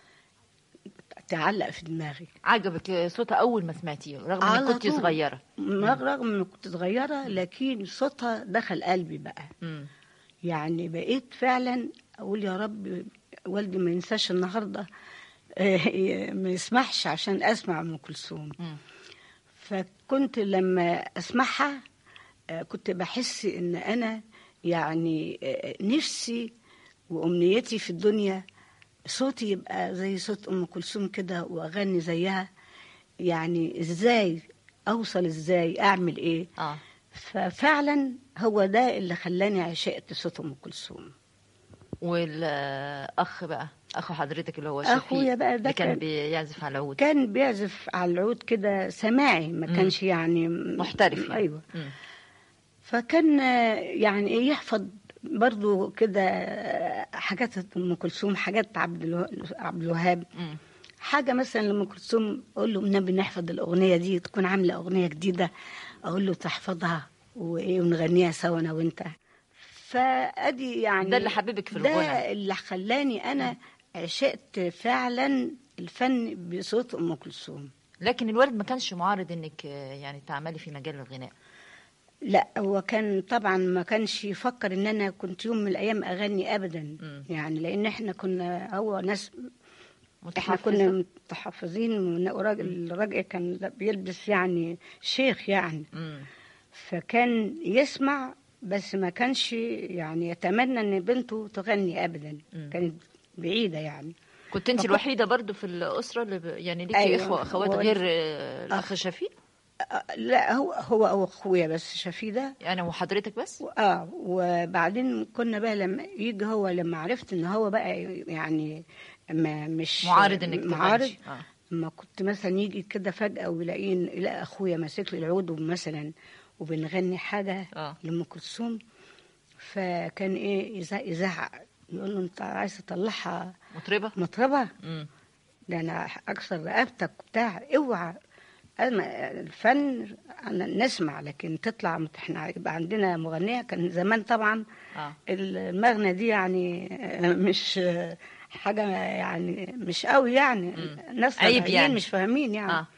Speaker 21: تعلق في دماغي
Speaker 19: عجبك صوتها أول ما سمعتيه رغم
Speaker 21: على
Speaker 19: إنك كنت
Speaker 21: طول.
Speaker 19: صغيرة
Speaker 21: رغم إني كنت صغيرة لكن صوتها دخل قلبي بقى
Speaker 19: مم.
Speaker 21: يعني بقيت فعلا اقول يا رب والدي ما ينساش النهارده آه، ما يسمحش عشان اسمع ام كلثوم
Speaker 19: مم.
Speaker 21: فكنت لما اسمعها آه، كنت بحس ان انا يعني آه، نفسي وامنيتي في الدنيا صوتي يبقى زي صوت ام كلثوم كده واغني زيها يعني ازاي اوصل ازاي اعمل ايه
Speaker 19: اه
Speaker 21: ففعلا هو ده اللي خلاني عشقت صوت ام كلثوم
Speaker 19: والأخ بقى أخو حضرتك اللي هو شفيق
Speaker 21: أخويا بقى ده
Speaker 19: اللي كان
Speaker 21: كان-
Speaker 19: بيعزف على العود
Speaker 21: كان بيعزف على العود كده سماعي ما
Speaker 19: مم.
Speaker 21: كانش يعني
Speaker 19: محترف يعني.
Speaker 21: ايوه
Speaker 19: مم.
Speaker 21: فكان آه، يعني ايه يحفظ برضو كده آه، حاجات ام كلثوم حاجات عبد الو- عبد الوهاب
Speaker 19: مم.
Speaker 21: حاجه مثلا لام كلثوم اقول له النبي نحفظ الاغنيه دي تكون عامله اغنيه جديده اقول له تحفظها وايه ونغنيها سوا انا وانت فادي يعني
Speaker 19: ده اللي حببك في الغنى.
Speaker 21: ده اللي خلاني انا عشقت فعلا الفن بصوت ام كلثوم
Speaker 19: لكن الوالد ما كانش معارض إنك آه، يعني تعملي في مجال الغناء
Speaker 21: لا هو كان طبعا ما كانش يفكر ان انا كنت يوم من الايام اغني ابدا
Speaker 19: مم.
Speaker 21: يعني لان احنا كنا هو ناس احنا
Speaker 19: متحفظة.
Speaker 21: كنا متحفظين وراجل الراجل كان بيلبس يعني شيخ يعني
Speaker 19: مم.
Speaker 21: فكان يسمع بس ما كانش يعني يتمنى ان بنته تغني ابدا
Speaker 19: مم.
Speaker 21: كانت بعيده يعني
Speaker 19: كنت انت
Speaker 21: فكنت-
Speaker 19: الوحيده برضو في الاسره اللي ب... يعني ليكي
Speaker 21: أيوة.
Speaker 19: اخوه اخوات
Speaker 21: هو-
Speaker 19: غير آه، الاخ شفيق
Speaker 21: لا هو هو هو اخويا بس شافيه ده
Speaker 19: يعني وحضرتك بس
Speaker 21: اه وبعدين كنا بقى لما يجي هو لما عرفت ان هو بقى يعني ما مش
Speaker 19: معارض انك
Speaker 21: معارض
Speaker 19: تغني اه
Speaker 21: ما كنت مثلا يجي كده فجأة ويلاقيه يلاقي أخويا ماسك لي العود مثلا وبنغني حاجة
Speaker 19: آه.
Speaker 21: لأم كلثوم فكان إيه يزع- يزعق يقول له أنت عايز تطلعها
Speaker 19: مطربه
Speaker 21: مطربة
Speaker 19: مم.
Speaker 21: ده أنا أكسر رقبتك وبتاع اوعى أنا الفن أنا نسمع لكن تطلع مت- احنا يبقى عندنا مغنية كان زمان طبعا
Speaker 19: اه
Speaker 21: المغنى دي يعني آه، مش آه، حاجة يعني مش قوي يعني ناس
Speaker 19: عيب
Speaker 21: طبيعيين
Speaker 19: يعني.
Speaker 21: مش فاهمين يعني
Speaker 19: اه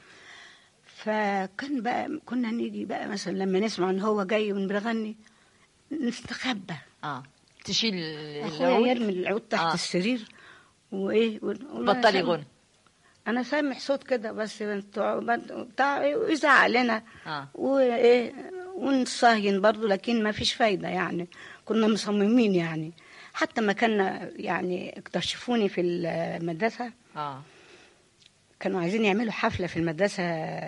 Speaker 21: فكان بقى كنا نيجي بقى مثلا لما نسمع ان هو جاي ونغني نستخبى
Speaker 19: اه تشيل
Speaker 21: اخويا
Speaker 19: العود
Speaker 21: يرمي العود تحت
Speaker 19: آه.
Speaker 21: السرير وايه ونقول له أنا
Speaker 19: بطلي
Speaker 21: سامع-
Speaker 19: غنى
Speaker 21: انا سامع صوت كده بس بتوع- بتاع يزعق لنا
Speaker 19: اه
Speaker 21: وايه ونصهين برضو لكن ما فيش فايده يعني كنا مصممين يعني حتى ما كنا يعني اكتشفوني في المدرسه
Speaker 19: اه
Speaker 21: كانوا عايزين يعملوا حفله في المدرسه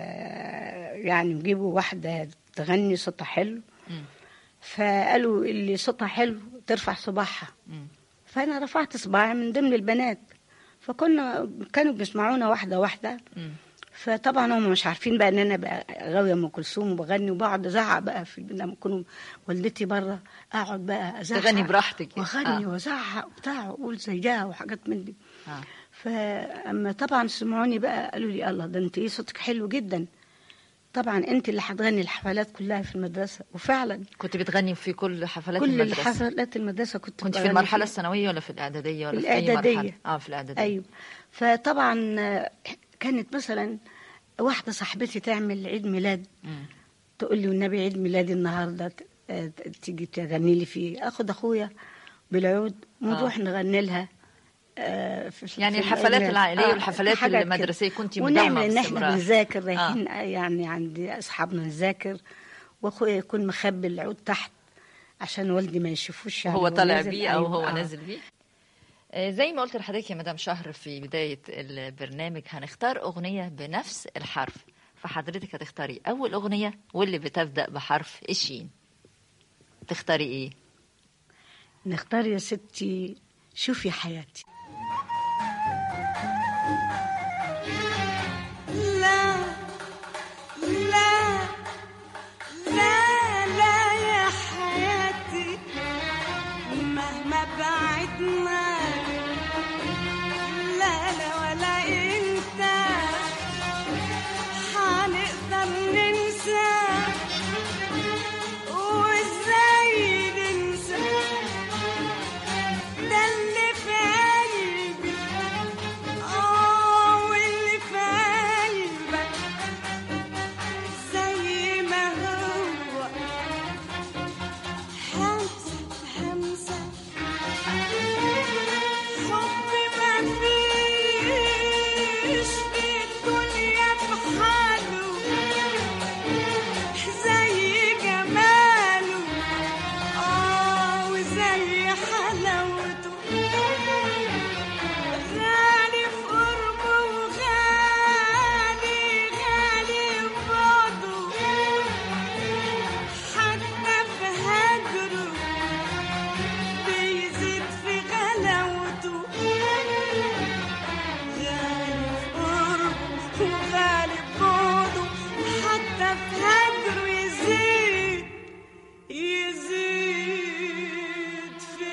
Speaker 21: يعني يجيبوا واحده تغني صوتها حلو
Speaker 19: مم.
Speaker 21: فقالوا اللي صوتها حلو ترفع صباعها
Speaker 19: مم.
Speaker 21: فانا رفعت صباعي من ضمن البنات فكنا كانوا بيسمعونا واحده واحده فطبعا هم مش عارفين بقى ان انا بقى غاويه ام كلثوم وبغني وبقعد ازعق بقى في لما يكونوا والدتي بره اقعد بقى ازعق
Speaker 19: تغني براحتك يعني.
Speaker 21: واغني
Speaker 19: آه.
Speaker 21: وازعق وبتاع واقول زيها وحاجات من دي
Speaker 19: آه.
Speaker 21: فاما طبعا سمعوني بقى قالوا لي الله ده انت ايه صوتك حلو جدا طبعا انت اللي هتغني الحفلات كلها في المدرسه وفعلا
Speaker 19: كنت بتغني في كل حفلات
Speaker 21: كل
Speaker 19: المدرسة
Speaker 21: الحفلات المدرسه كنت
Speaker 19: كنت في
Speaker 21: بغني
Speaker 19: المرحلة
Speaker 21: فيها.
Speaker 19: الثانوية ولا في الإعدادية ولا
Speaker 21: في
Speaker 19: في أي
Speaker 21: الإعدادية.
Speaker 19: مرحلة؟ اه في الإعدادية
Speaker 21: ايوه فطبعا آه، كانت مثلا واحده صاحبتي تعمل عيد ميلاد
Speaker 19: مم.
Speaker 21: تقول لي والنبي عيد ميلادي النهارده ت- آه، تيجي تغني لي فيه اخد اخويا بالعود ونروح
Speaker 19: آه.
Speaker 21: نغني لها آه، في
Speaker 19: يعني
Speaker 21: في
Speaker 19: الحفلات
Speaker 21: العيد ميلاد.
Speaker 19: العائلية
Speaker 21: آه،
Speaker 19: والحفلات
Speaker 21: حاجات كده.
Speaker 19: المدرسية كنت
Speaker 21: ونعمل
Speaker 19: مداومة
Speaker 21: ان احنا
Speaker 19: باستمرار.
Speaker 21: بنذاكر رايحين آه. يعني عند اصحابنا نذاكر واخويا يكون مخبي العود تحت عشان والدي ما يشوفوش يعني
Speaker 19: هو طالع
Speaker 21: نازل.
Speaker 19: بيه أو
Speaker 21: أيوة،
Speaker 19: هو
Speaker 21: آه.
Speaker 19: نازل بيه آه، زي ما قلت لحضرتك يا مدام شهر في بداية البرنامج هنختار أغنية بنفس الحرف فحضرتك هتختاري أول أغنية واللي بتبدأ بحرف الشين تختاري إيه؟
Speaker 21: نختار يا ستي شوفي حياتي
Speaker 13: لا لا لا لا يا حياتي مهما بعدنا لا لا ولا انت هنقدر ننسى وازاي ننسى ده اللي في قلبي اه واللي في قلبك زي ما هو همسة همسة حب ما فيش في الدنيا بحاله زي جماله اه وزي حلاوته غالي في قربه وغالي غالي في بعده حتى في هجره بيزيد في غلاوته غالي في قربه وغالي في بعده حتى في هجره يزيد يزيد في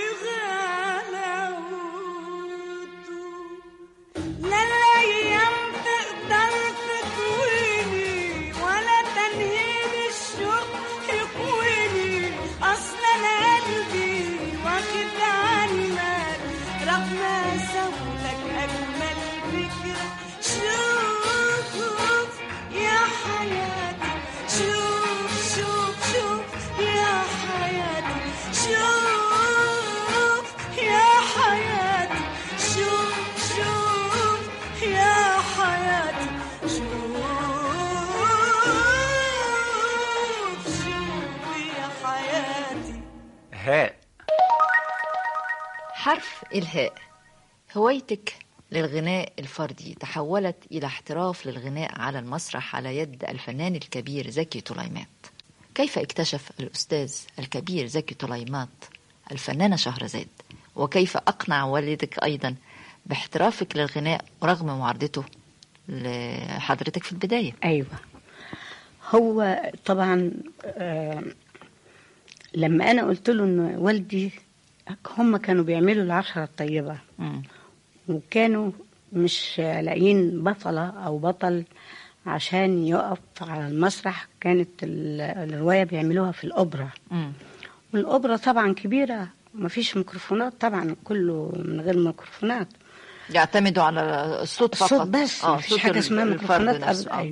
Speaker 13: غلاوته لا الايام تقدر تطويني ولا تنهيني الشوق يقويني اصل انا قلبي واخد عنك رغم زولك اجمل فكره شوف يا حياتي شوف شوف شوف يا حياتي شوف يا حياتي شوف شوف يا حياتي شوف شوف يا حياتي
Speaker 20: هاء
Speaker 19: حرف الهاء هوايتك للغناء الفردي تحولت إلى احتراف للغناء على المسرح على يد الفنان الكبير زكي طليمات كيف اكتشف الأستاذ الكبير زكي طليمات الفنانة شهرزاد وكيف أقنع والدك أيضا باحترافك للغناء رغم معارضته لحضرتك في البداية
Speaker 21: ايوه هو طبعا آه لما انا قلت له ان والدي هم كانوا بيعملوا العشرة الطيبة وكانوا مش لاقيين بطلة أو بطل عشان يقف على المسرح كانت ال- الرواية بيعملوها في الأوبرا والأوبرا طبعا كبيرة مفيش ميكروفونات طبعا كله من غير ميكروفونات
Speaker 19: يعتمدوا على الصوت فقط
Speaker 21: الصوت بس
Speaker 19: آه،
Speaker 21: مفيش
Speaker 19: صوت
Speaker 21: حاجة
Speaker 19: ال-
Speaker 21: اسمها
Speaker 19: الفرد
Speaker 21: ميكروفونات
Speaker 19: نفسه.
Speaker 21: أبدا
Speaker 19: آه.
Speaker 21: أيوه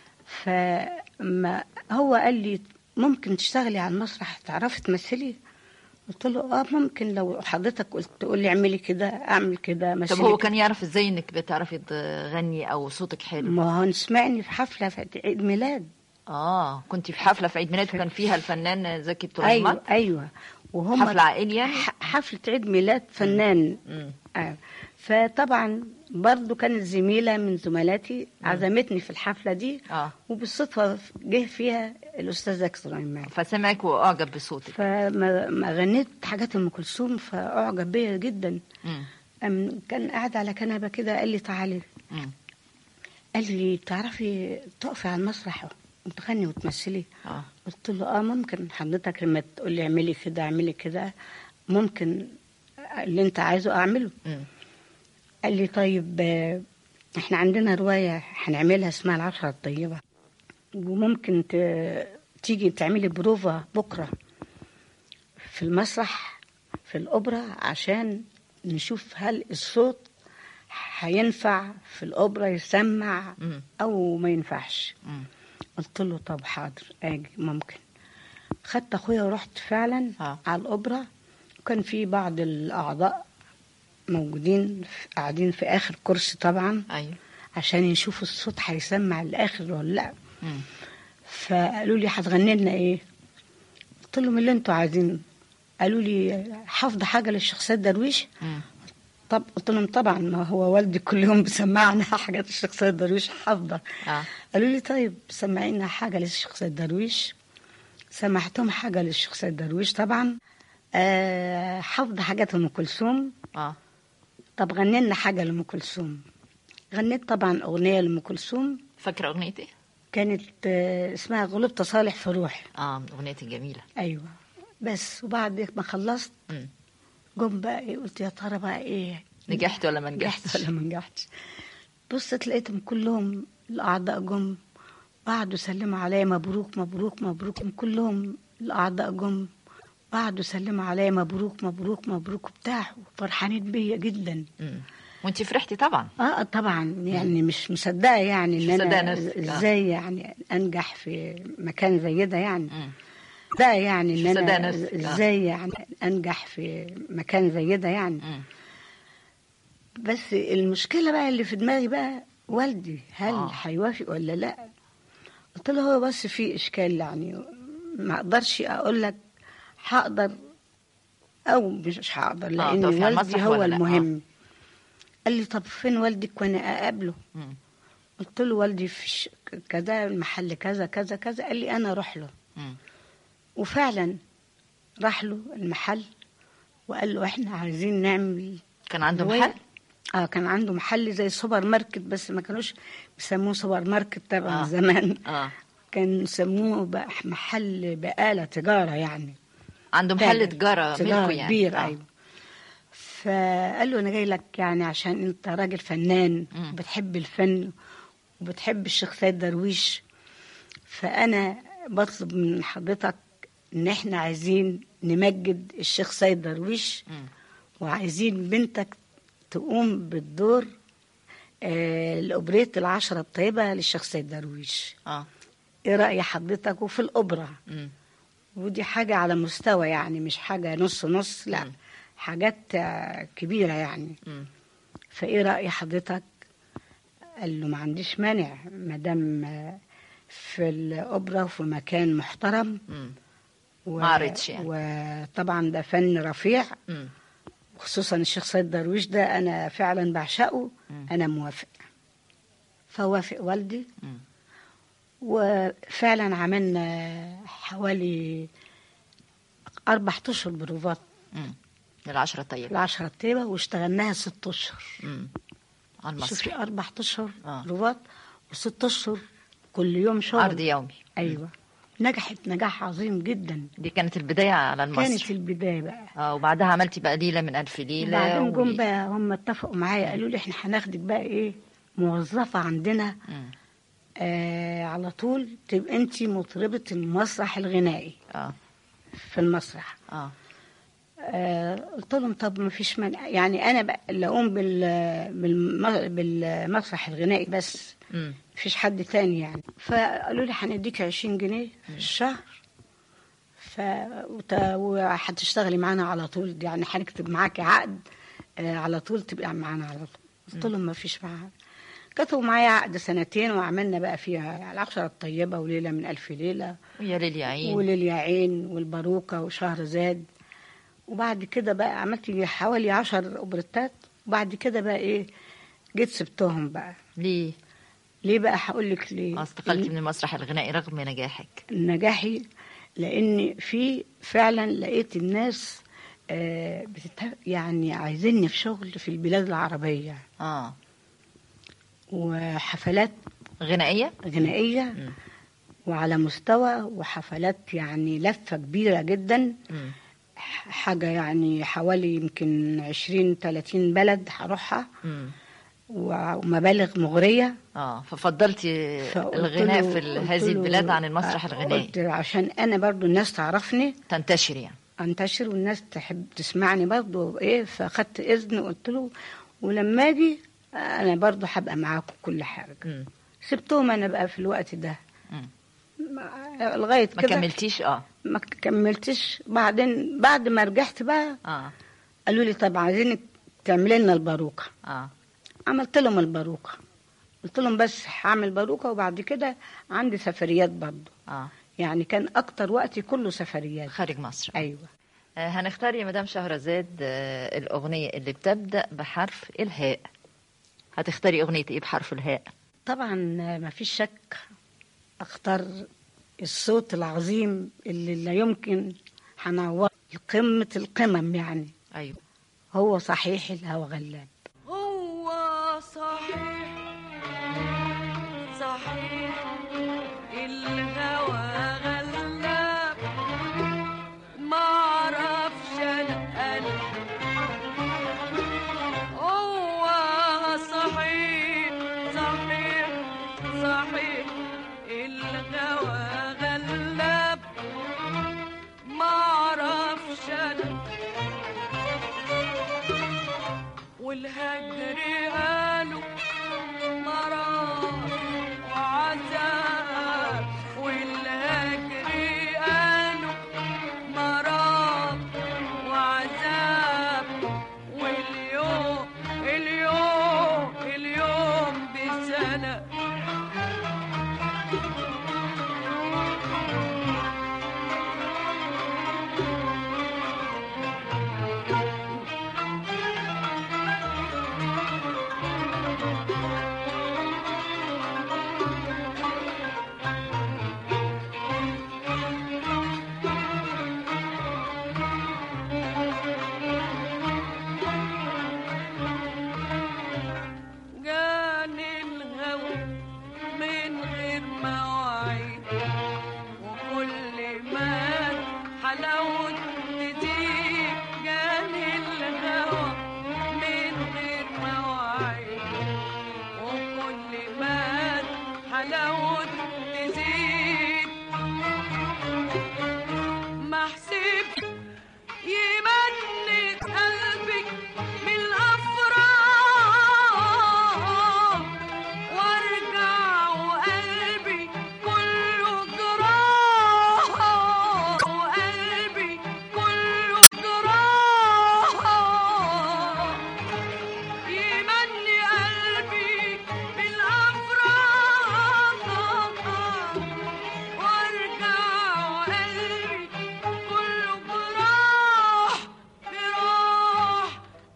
Speaker 21: فما هو قال لي ممكن تشتغلي على المسرح تعرفي تمثلي قلت له اه ممكن لو حضرتك قلت تقول لي اعملي كده اعمل كده
Speaker 19: طب
Speaker 21: مثلي
Speaker 19: هو
Speaker 21: كده.
Speaker 19: كان يعرف ازاي انك بتعرفي تغني او صوتك حلو
Speaker 21: ما هو سمعني في حفله في عيد ميلاد
Speaker 19: اه كنت في حفله في عيد ميلاد وكان فيها الفنان زكي طليمات
Speaker 21: ايوه ايوه وهم
Speaker 19: حفلة عائلي يعني؟
Speaker 21: ح- حفله عيد ميلاد فنان
Speaker 19: مم.
Speaker 21: آه. فطبعا برضو كانت زميله من زملاتي عزمتني في الحفله دي
Speaker 19: اه
Speaker 21: وبالصدفه جه فيها الاستاذ زكي سليمان
Speaker 19: فسمعك واعجب بصوتك
Speaker 21: فما ما غنيت حاجات ام كلثوم فاعجب بيا جدا
Speaker 19: مم.
Speaker 21: أم كان قاعد على كنبه كده قال لي تعالي
Speaker 19: مم.
Speaker 21: قال لي تعرفي تقفي على المسرح وتغني وتمثلي
Speaker 19: اه
Speaker 21: قلت له اه ممكن حضرتك لما تقول لي اعملي كده اعملي كده ممكن اللي انت عايزه اعمله
Speaker 19: مم.
Speaker 21: قال لي طيب آه، احنا عندنا رواية هنعملها اسمها العشرة الطيبة وممكن ت- تيجي تعملي بروفا بكرة في المسرح في الأوبرا عشان نشوف هل الصوت هينفع في الأوبرا يسمع
Speaker 19: مم.
Speaker 21: أو ما ينفعش
Speaker 19: مم.
Speaker 21: قلت له طب حاضر اجي ممكن خدت اخويا ورحت فعلا
Speaker 19: آه.
Speaker 21: على الاوبرا وكان في بعض الاعضاء موجودين في- قاعدين في اخر كرسي طبعا
Speaker 19: ايوه
Speaker 21: عشان يشوفوا الصوت هيسمع الاخر ولا لا
Speaker 19: مم.
Speaker 21: فقالوا لي هتغني لنا ايه قلت لهم اللي انتوا عايزينه قالوا لي حافظه حاجه للشخصيات درويش
Speaker 19: مم.
Speaker 21: طب قلت لهم طبعا ما هو والدي كل يوم بيسمعنا حاجات الشخصيات درويش حافظه
Speaker 19: اه
Speaker 21: قالوا لي طيب سمعينا حاجة للشخصية درويش سمعتهم حاجة للشخصية درويش طبعا آه حافظة حاجات أم كلثوم
Speaker 19: اه
Speaker 21: طب غني لنا حاجة لأم كلثوم غنيت طبعا أغنية لأم كلثوم
Speaker 19: فاكره اغنيتي
Speaker 21: كانت آه اسمها غلبت صالح في روحي
Speaker 19: اه اغنيتي جميله
Speaker 21: أيوة بس وبعد ما خلصت
Speaker 19: مم.
Speaker 21: جم بقى إيه قلت يا ترى بقى إيه
Speaker 19: نجحت ولا ما
Speaker 21: نجحت
Speaker 19: نجحتش
Speaker 21: ولا ما نجحتش بصت لقيتهم كلهم الأعضاء جم قعدوا سلموا عليا مبروك مبروك مبروك كلهم الأعضاء جم قعدوا سلموا عليا مبروك مبروك مبروك وبتاع فرحانين بيا جدا
Speaker 19: مم. وانت فرحتي طبعا
Speaker 21: اه طبعا يعني مش مصدقه يعني
Speaker 19: مش
Speaker 21: ان
Speaker 19: مصدقة
Speaker 21: انا
Speaker 19: نفسك، آه.
Speaker 21: ازاي يعني انجح في مكان زي ده يعني
Speaker 19: مم.
Speaker 21: ده يعني
Speaker 19: مش
Speaker 21: ان
Speaker 19: مصدقة
Speaker 21: انا
Speaker 19: نفسك، آه.
Speaker 21: ازاي يعني انجح في مكان زي ده يعني
Speaker 19: مم.
Speaker 21: بس المشكلة بقى اللي في دماغي بقى والدي هل
Speaker 19: آه.
Speaker 21: هيوافق ولا لا قلت له هو بس في اشكال يعني ما اقدرش اقول لك هقدر او مش هقدر
Speaker 19: آه،
Speaker 21: لان
Speaker 19: تقفي على
Speaker 21: والدي
Speaker 19: المسرح
Speaker 21: هو
Speaker 19: ولا لأ؟
Speaker 21: المهم قال لي طب فين والدك وانا اقابله
Speaker 19: مم.
Speaker 21: قلت له والدي في ش- كذا المحل كذا كذا كذا قال لي انا اروح له
Speaker 19: مم.
Speaker 21: وفعلا راح له المحل وقال له احنا عايزين نعمل
Speaker 19: كان عنده
Speaker 21: رواية.
Speaker 19: محل
Speaker 21: اه كان عنده محل زي سوبر ماركت بس ما كانوش بيسموه سوبر ماركت طبعا
Speaker 19: آه.
Speaker 21: آه. زمان
Speaker 19: اه
Speaker 21: كان يسموه بقى محل بقالة تجارة يعني
Speaker 19: عنده محل
Speaker 21: تاجر.
Speaker 19: تجاره
Speaker 21: تجارة
Speaker 19: ملكه يعني
Speaker 21: كبير
Speaker 19: آه.
Speaker 21: ايوه فقال له انا جاي لك يعني عشان انت راجل فنان
Speaker 19: مم.
Speaker 21: وبتحب الفن وبتحب الشيخ سيد درويش فانا بطلب من حضرتك ان احنا عايزين نمجد الشيخ سيد درويش
Speaker 19: مم.
Speaker 21: وعايزين بنتك تقوم بالدور آه الاوبريت العشرة الطيبة للشيخ سيد درويش
Speaker 19: اه
Speaker 21: ايه رأي حضرتك وفي الاوبرا
Speaker 19: مم.
Speaker 21: ودي حاجة على مستوى يعني مش حاجة نص نص لا
Speaker 19: مم.
Speaker 21: حاجات آه، كبيرة يعني
Speaker 19: مم.
Speaker 21: فايه رأي حضرتك قال له ما عنديش مانع ما دام آه، في الاوبرا وفي مكان محترم
Speaker 19: مم.
Speaker 21: و...
Speaker 19: ما عرضش يعني.
Speaker 21: وطبعا ده فن رفيع
Speaker 19: مم.
Speaker 21: خصوصا الشيخ سيد درويش ده انا فعلا بعشقه
Speaker 19: مم.
Speaker 21: انا موافق فوافق والدي
Speaker 19: مم.
Speaker 21: وفعلا عملنا حوالي أربع أشهر بروفات
Speaker 19: مم. العشرة الطيبة
Speaker 21: العشرة الطيبة واشتغلناها ست أشهر
Speaker 19: مم. على المسرح
Speaker 21: شوفي أربع أشهر
Speaker 19: آه.
Speaker 21: بروفات وست أشهر كل يوم شغل
Speaker 19: عرض يومي
Speaker 21: أيوة نجحت نجاح عظيم جدا
Speaker 19: دي كانت البداية على
Speaker 21: كانت
Speaker 19: المسرح
Speaker 21: البداية بقى
Speaker 19: اه وبعدها عملتي بقى ليلة من ألف ليلة
Speaker 21: وبعدين جم
Speaker 19: و-
Speaker 21: بقى هم اتفقوا معايا قالوا لي احنا هناخدك بقى ايه موظفة عندنا
Speaker 19: مم.
Speaker 21: آه على طول تبقى انت مطربة المسرح الغنائي
Speaker 19: اه
Speaker 21: في المسرح
Speaker 19: اه
Speaker 21: آه قلت لهم طب ما فيش مانع يعني انا بقى اللي اقوم بال بالم- بالمسرح الغنائي بس
Speaker 19: مم.
Speaker 21: مفيش حد تاني يعني فقالوا لي هنديك 20 جنيه في الشهر ف وت- وهتشتغلي معانا على طول يعني هنكتب معاكي عقد آه، على طول تبقى معانا على طول قلت لهم ما فيش معانا كتبوا معايا عقد سنتين وعملنا بقى فيها العشرة الطيبة وليلة من ألف ليلة
Speaker 19: ويا ليل يا عين
Speaker 21: وللياعين والباروكة وشهر زاد وبعد كده بقى عملت يجي حوالي عشر اوبريتات وبعد كده بقى ايه جيت سبتهم بقى
Speaker 19: ليه؟
Speaker 21: ليه بقى هقول لك ليه
Speaker 19: آه، استقلتي من المسرح الغنائي رغم نجاحك
Speaker 21: نجاحي لان في فعلا لقيت الناس آه بتت... يعني عايزيني في شغل في البلاد العربية
Speaker 19: اه
Speaker 21: وحفلات
Speaker 19: غنائية
Speaker 21: غنائية وعلى مستوى وحفلات يعني لفة كبيرة جدا
Speaker 19: مم.
Speaker 21: حاجة يعني حوالي يمكن عشرين تلاتين بلد هروحها
Speaker 19: مم.
Speaker 21: ومبالغ مغرية
Speaker 19: اه ففضلتي
Speaker 21: فقلت
Speaker 19: الغناء
Speaker 21: له-
Speaker 19: في ال-
Speaker 21: قلت
Speaker 19: هذه
Speaker 21: له-
Speaker 19: البلاد عن المسرح
Speaker 21: آه،
Speaker 19: الغنائي
Speaker 21: قلت عشان أنا برضو الناس تعرفني
Speaker 19: تنتشر يعني
Speaker 21: انتشر والناس تحب تسمعني برضو ايه فاخدت اذن وقلت له ولما اجي انا برضو هبقى معاكم كل حاجه
Speaker 19: مم.
Speaker 21: سبتهم انا بقى في الوقت ده
Speaker 19: مم.
Speaker 21: ما- لغايه
Speaker 19: ما
Speaker 21: كده
Speaker 19: كملتيش اه
Speaker 21: ما كملتش بعدين بعد ما رجعت بقى
Speaker 19: اه
Speaker 21: قالوا لي طب عايزينك تعملي لنا الباروكه
Speaker 19: اه
Speaker 21: عملت لهم الباروكه قلت لهم بس هعمل باروكه وبعد كده عندي سفريات برضو
Speaker 19: اه
Speaker 21: يعني كان اكتر وقتي كله سفريات
Speaker 19: خارج مصر
Speaker 21: ايوه
Speaker 19: آه، هنختار يا مدام شهرزاد آه، الأغنية اللي بتبدأ بحرف الهاء هتختاري أغنية إيه بحرف الهاء
Speaker 21: طبعا ما فيش شك اختار الصوت العظيم اللي لا يمكن هنعوض قمة القمم يعني
Speaker 19: أيوه
Speaker 21: هو صحيح الهوى غلاب
Speaker 13: هو صحيح صحيح الهوى غلاب ما اعرفش انا قلبي هو صحيح صحيح صحيح الهوى غلاب ما اعرفش انا والهجر قالوا مرار وعذاب والهجر قالوا مرار وعذاب واليوم اليوم اليوم بسنة جاني الهوى من غير مواعيد وكل ما حلاوة تزيد جاني الهوى من غير مواعيد وكل ما حلاوة تزيد محسب يمني قلبي من الافراح وارجع وقلبي كله جراح وقلبي كله جراح يمني قلبي بالافراح وارجع وقلبي كله جراح جراح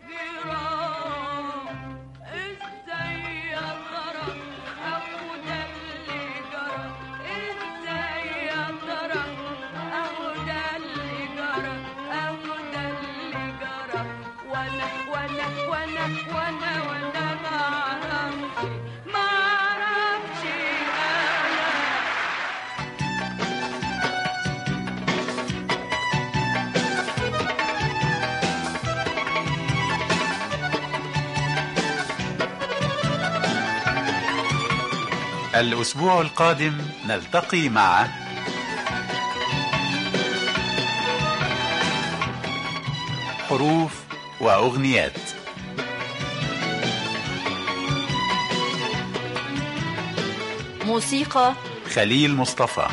Speaker 13: جراح ازاي يا ترى اهو ده اللي جرى ازاي يا ترى اهو ده اللي جرى اهو ده اللي جرى وانا وانا وانا وانا وانا ما اعرفش ما اعرفش انا
Speaker 20: الأسبوع القادم نلتقي مع حروف وأغنيات
Speaker 19: موسيقى
Speaker 20: خليل مصطفى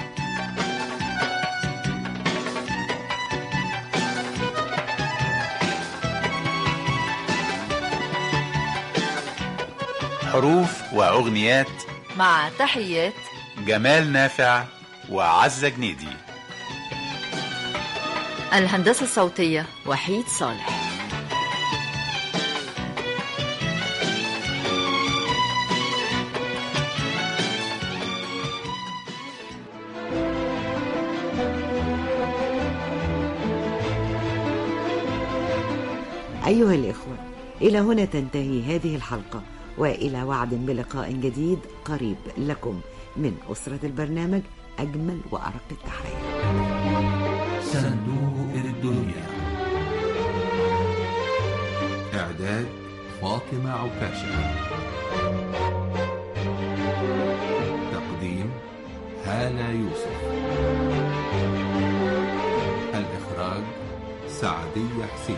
Speaker 20: حروف وأغنيات
Speaker 19: مع تحيات
Speaker 20: جمال نافع وعزة جنيدي
Speaker 19: الهندسة الصوتية وحيد صالح
Speaker 2: أيها الإخوة إلى هنا تنتهي هذه الحلقة وإلى وعد بلقاء جديد قريب لكم من أسرة البرنامج أجمل وأرق التحية
Speaker 1: صندوق الدنيا إعداد فاطمة عكاشة تقديم هالة يوسف الإخراج سعدية حسين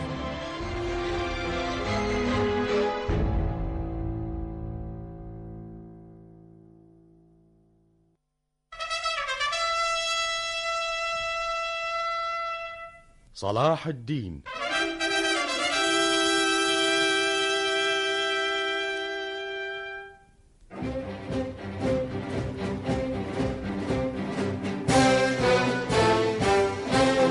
Speaker 22: صلاح الدين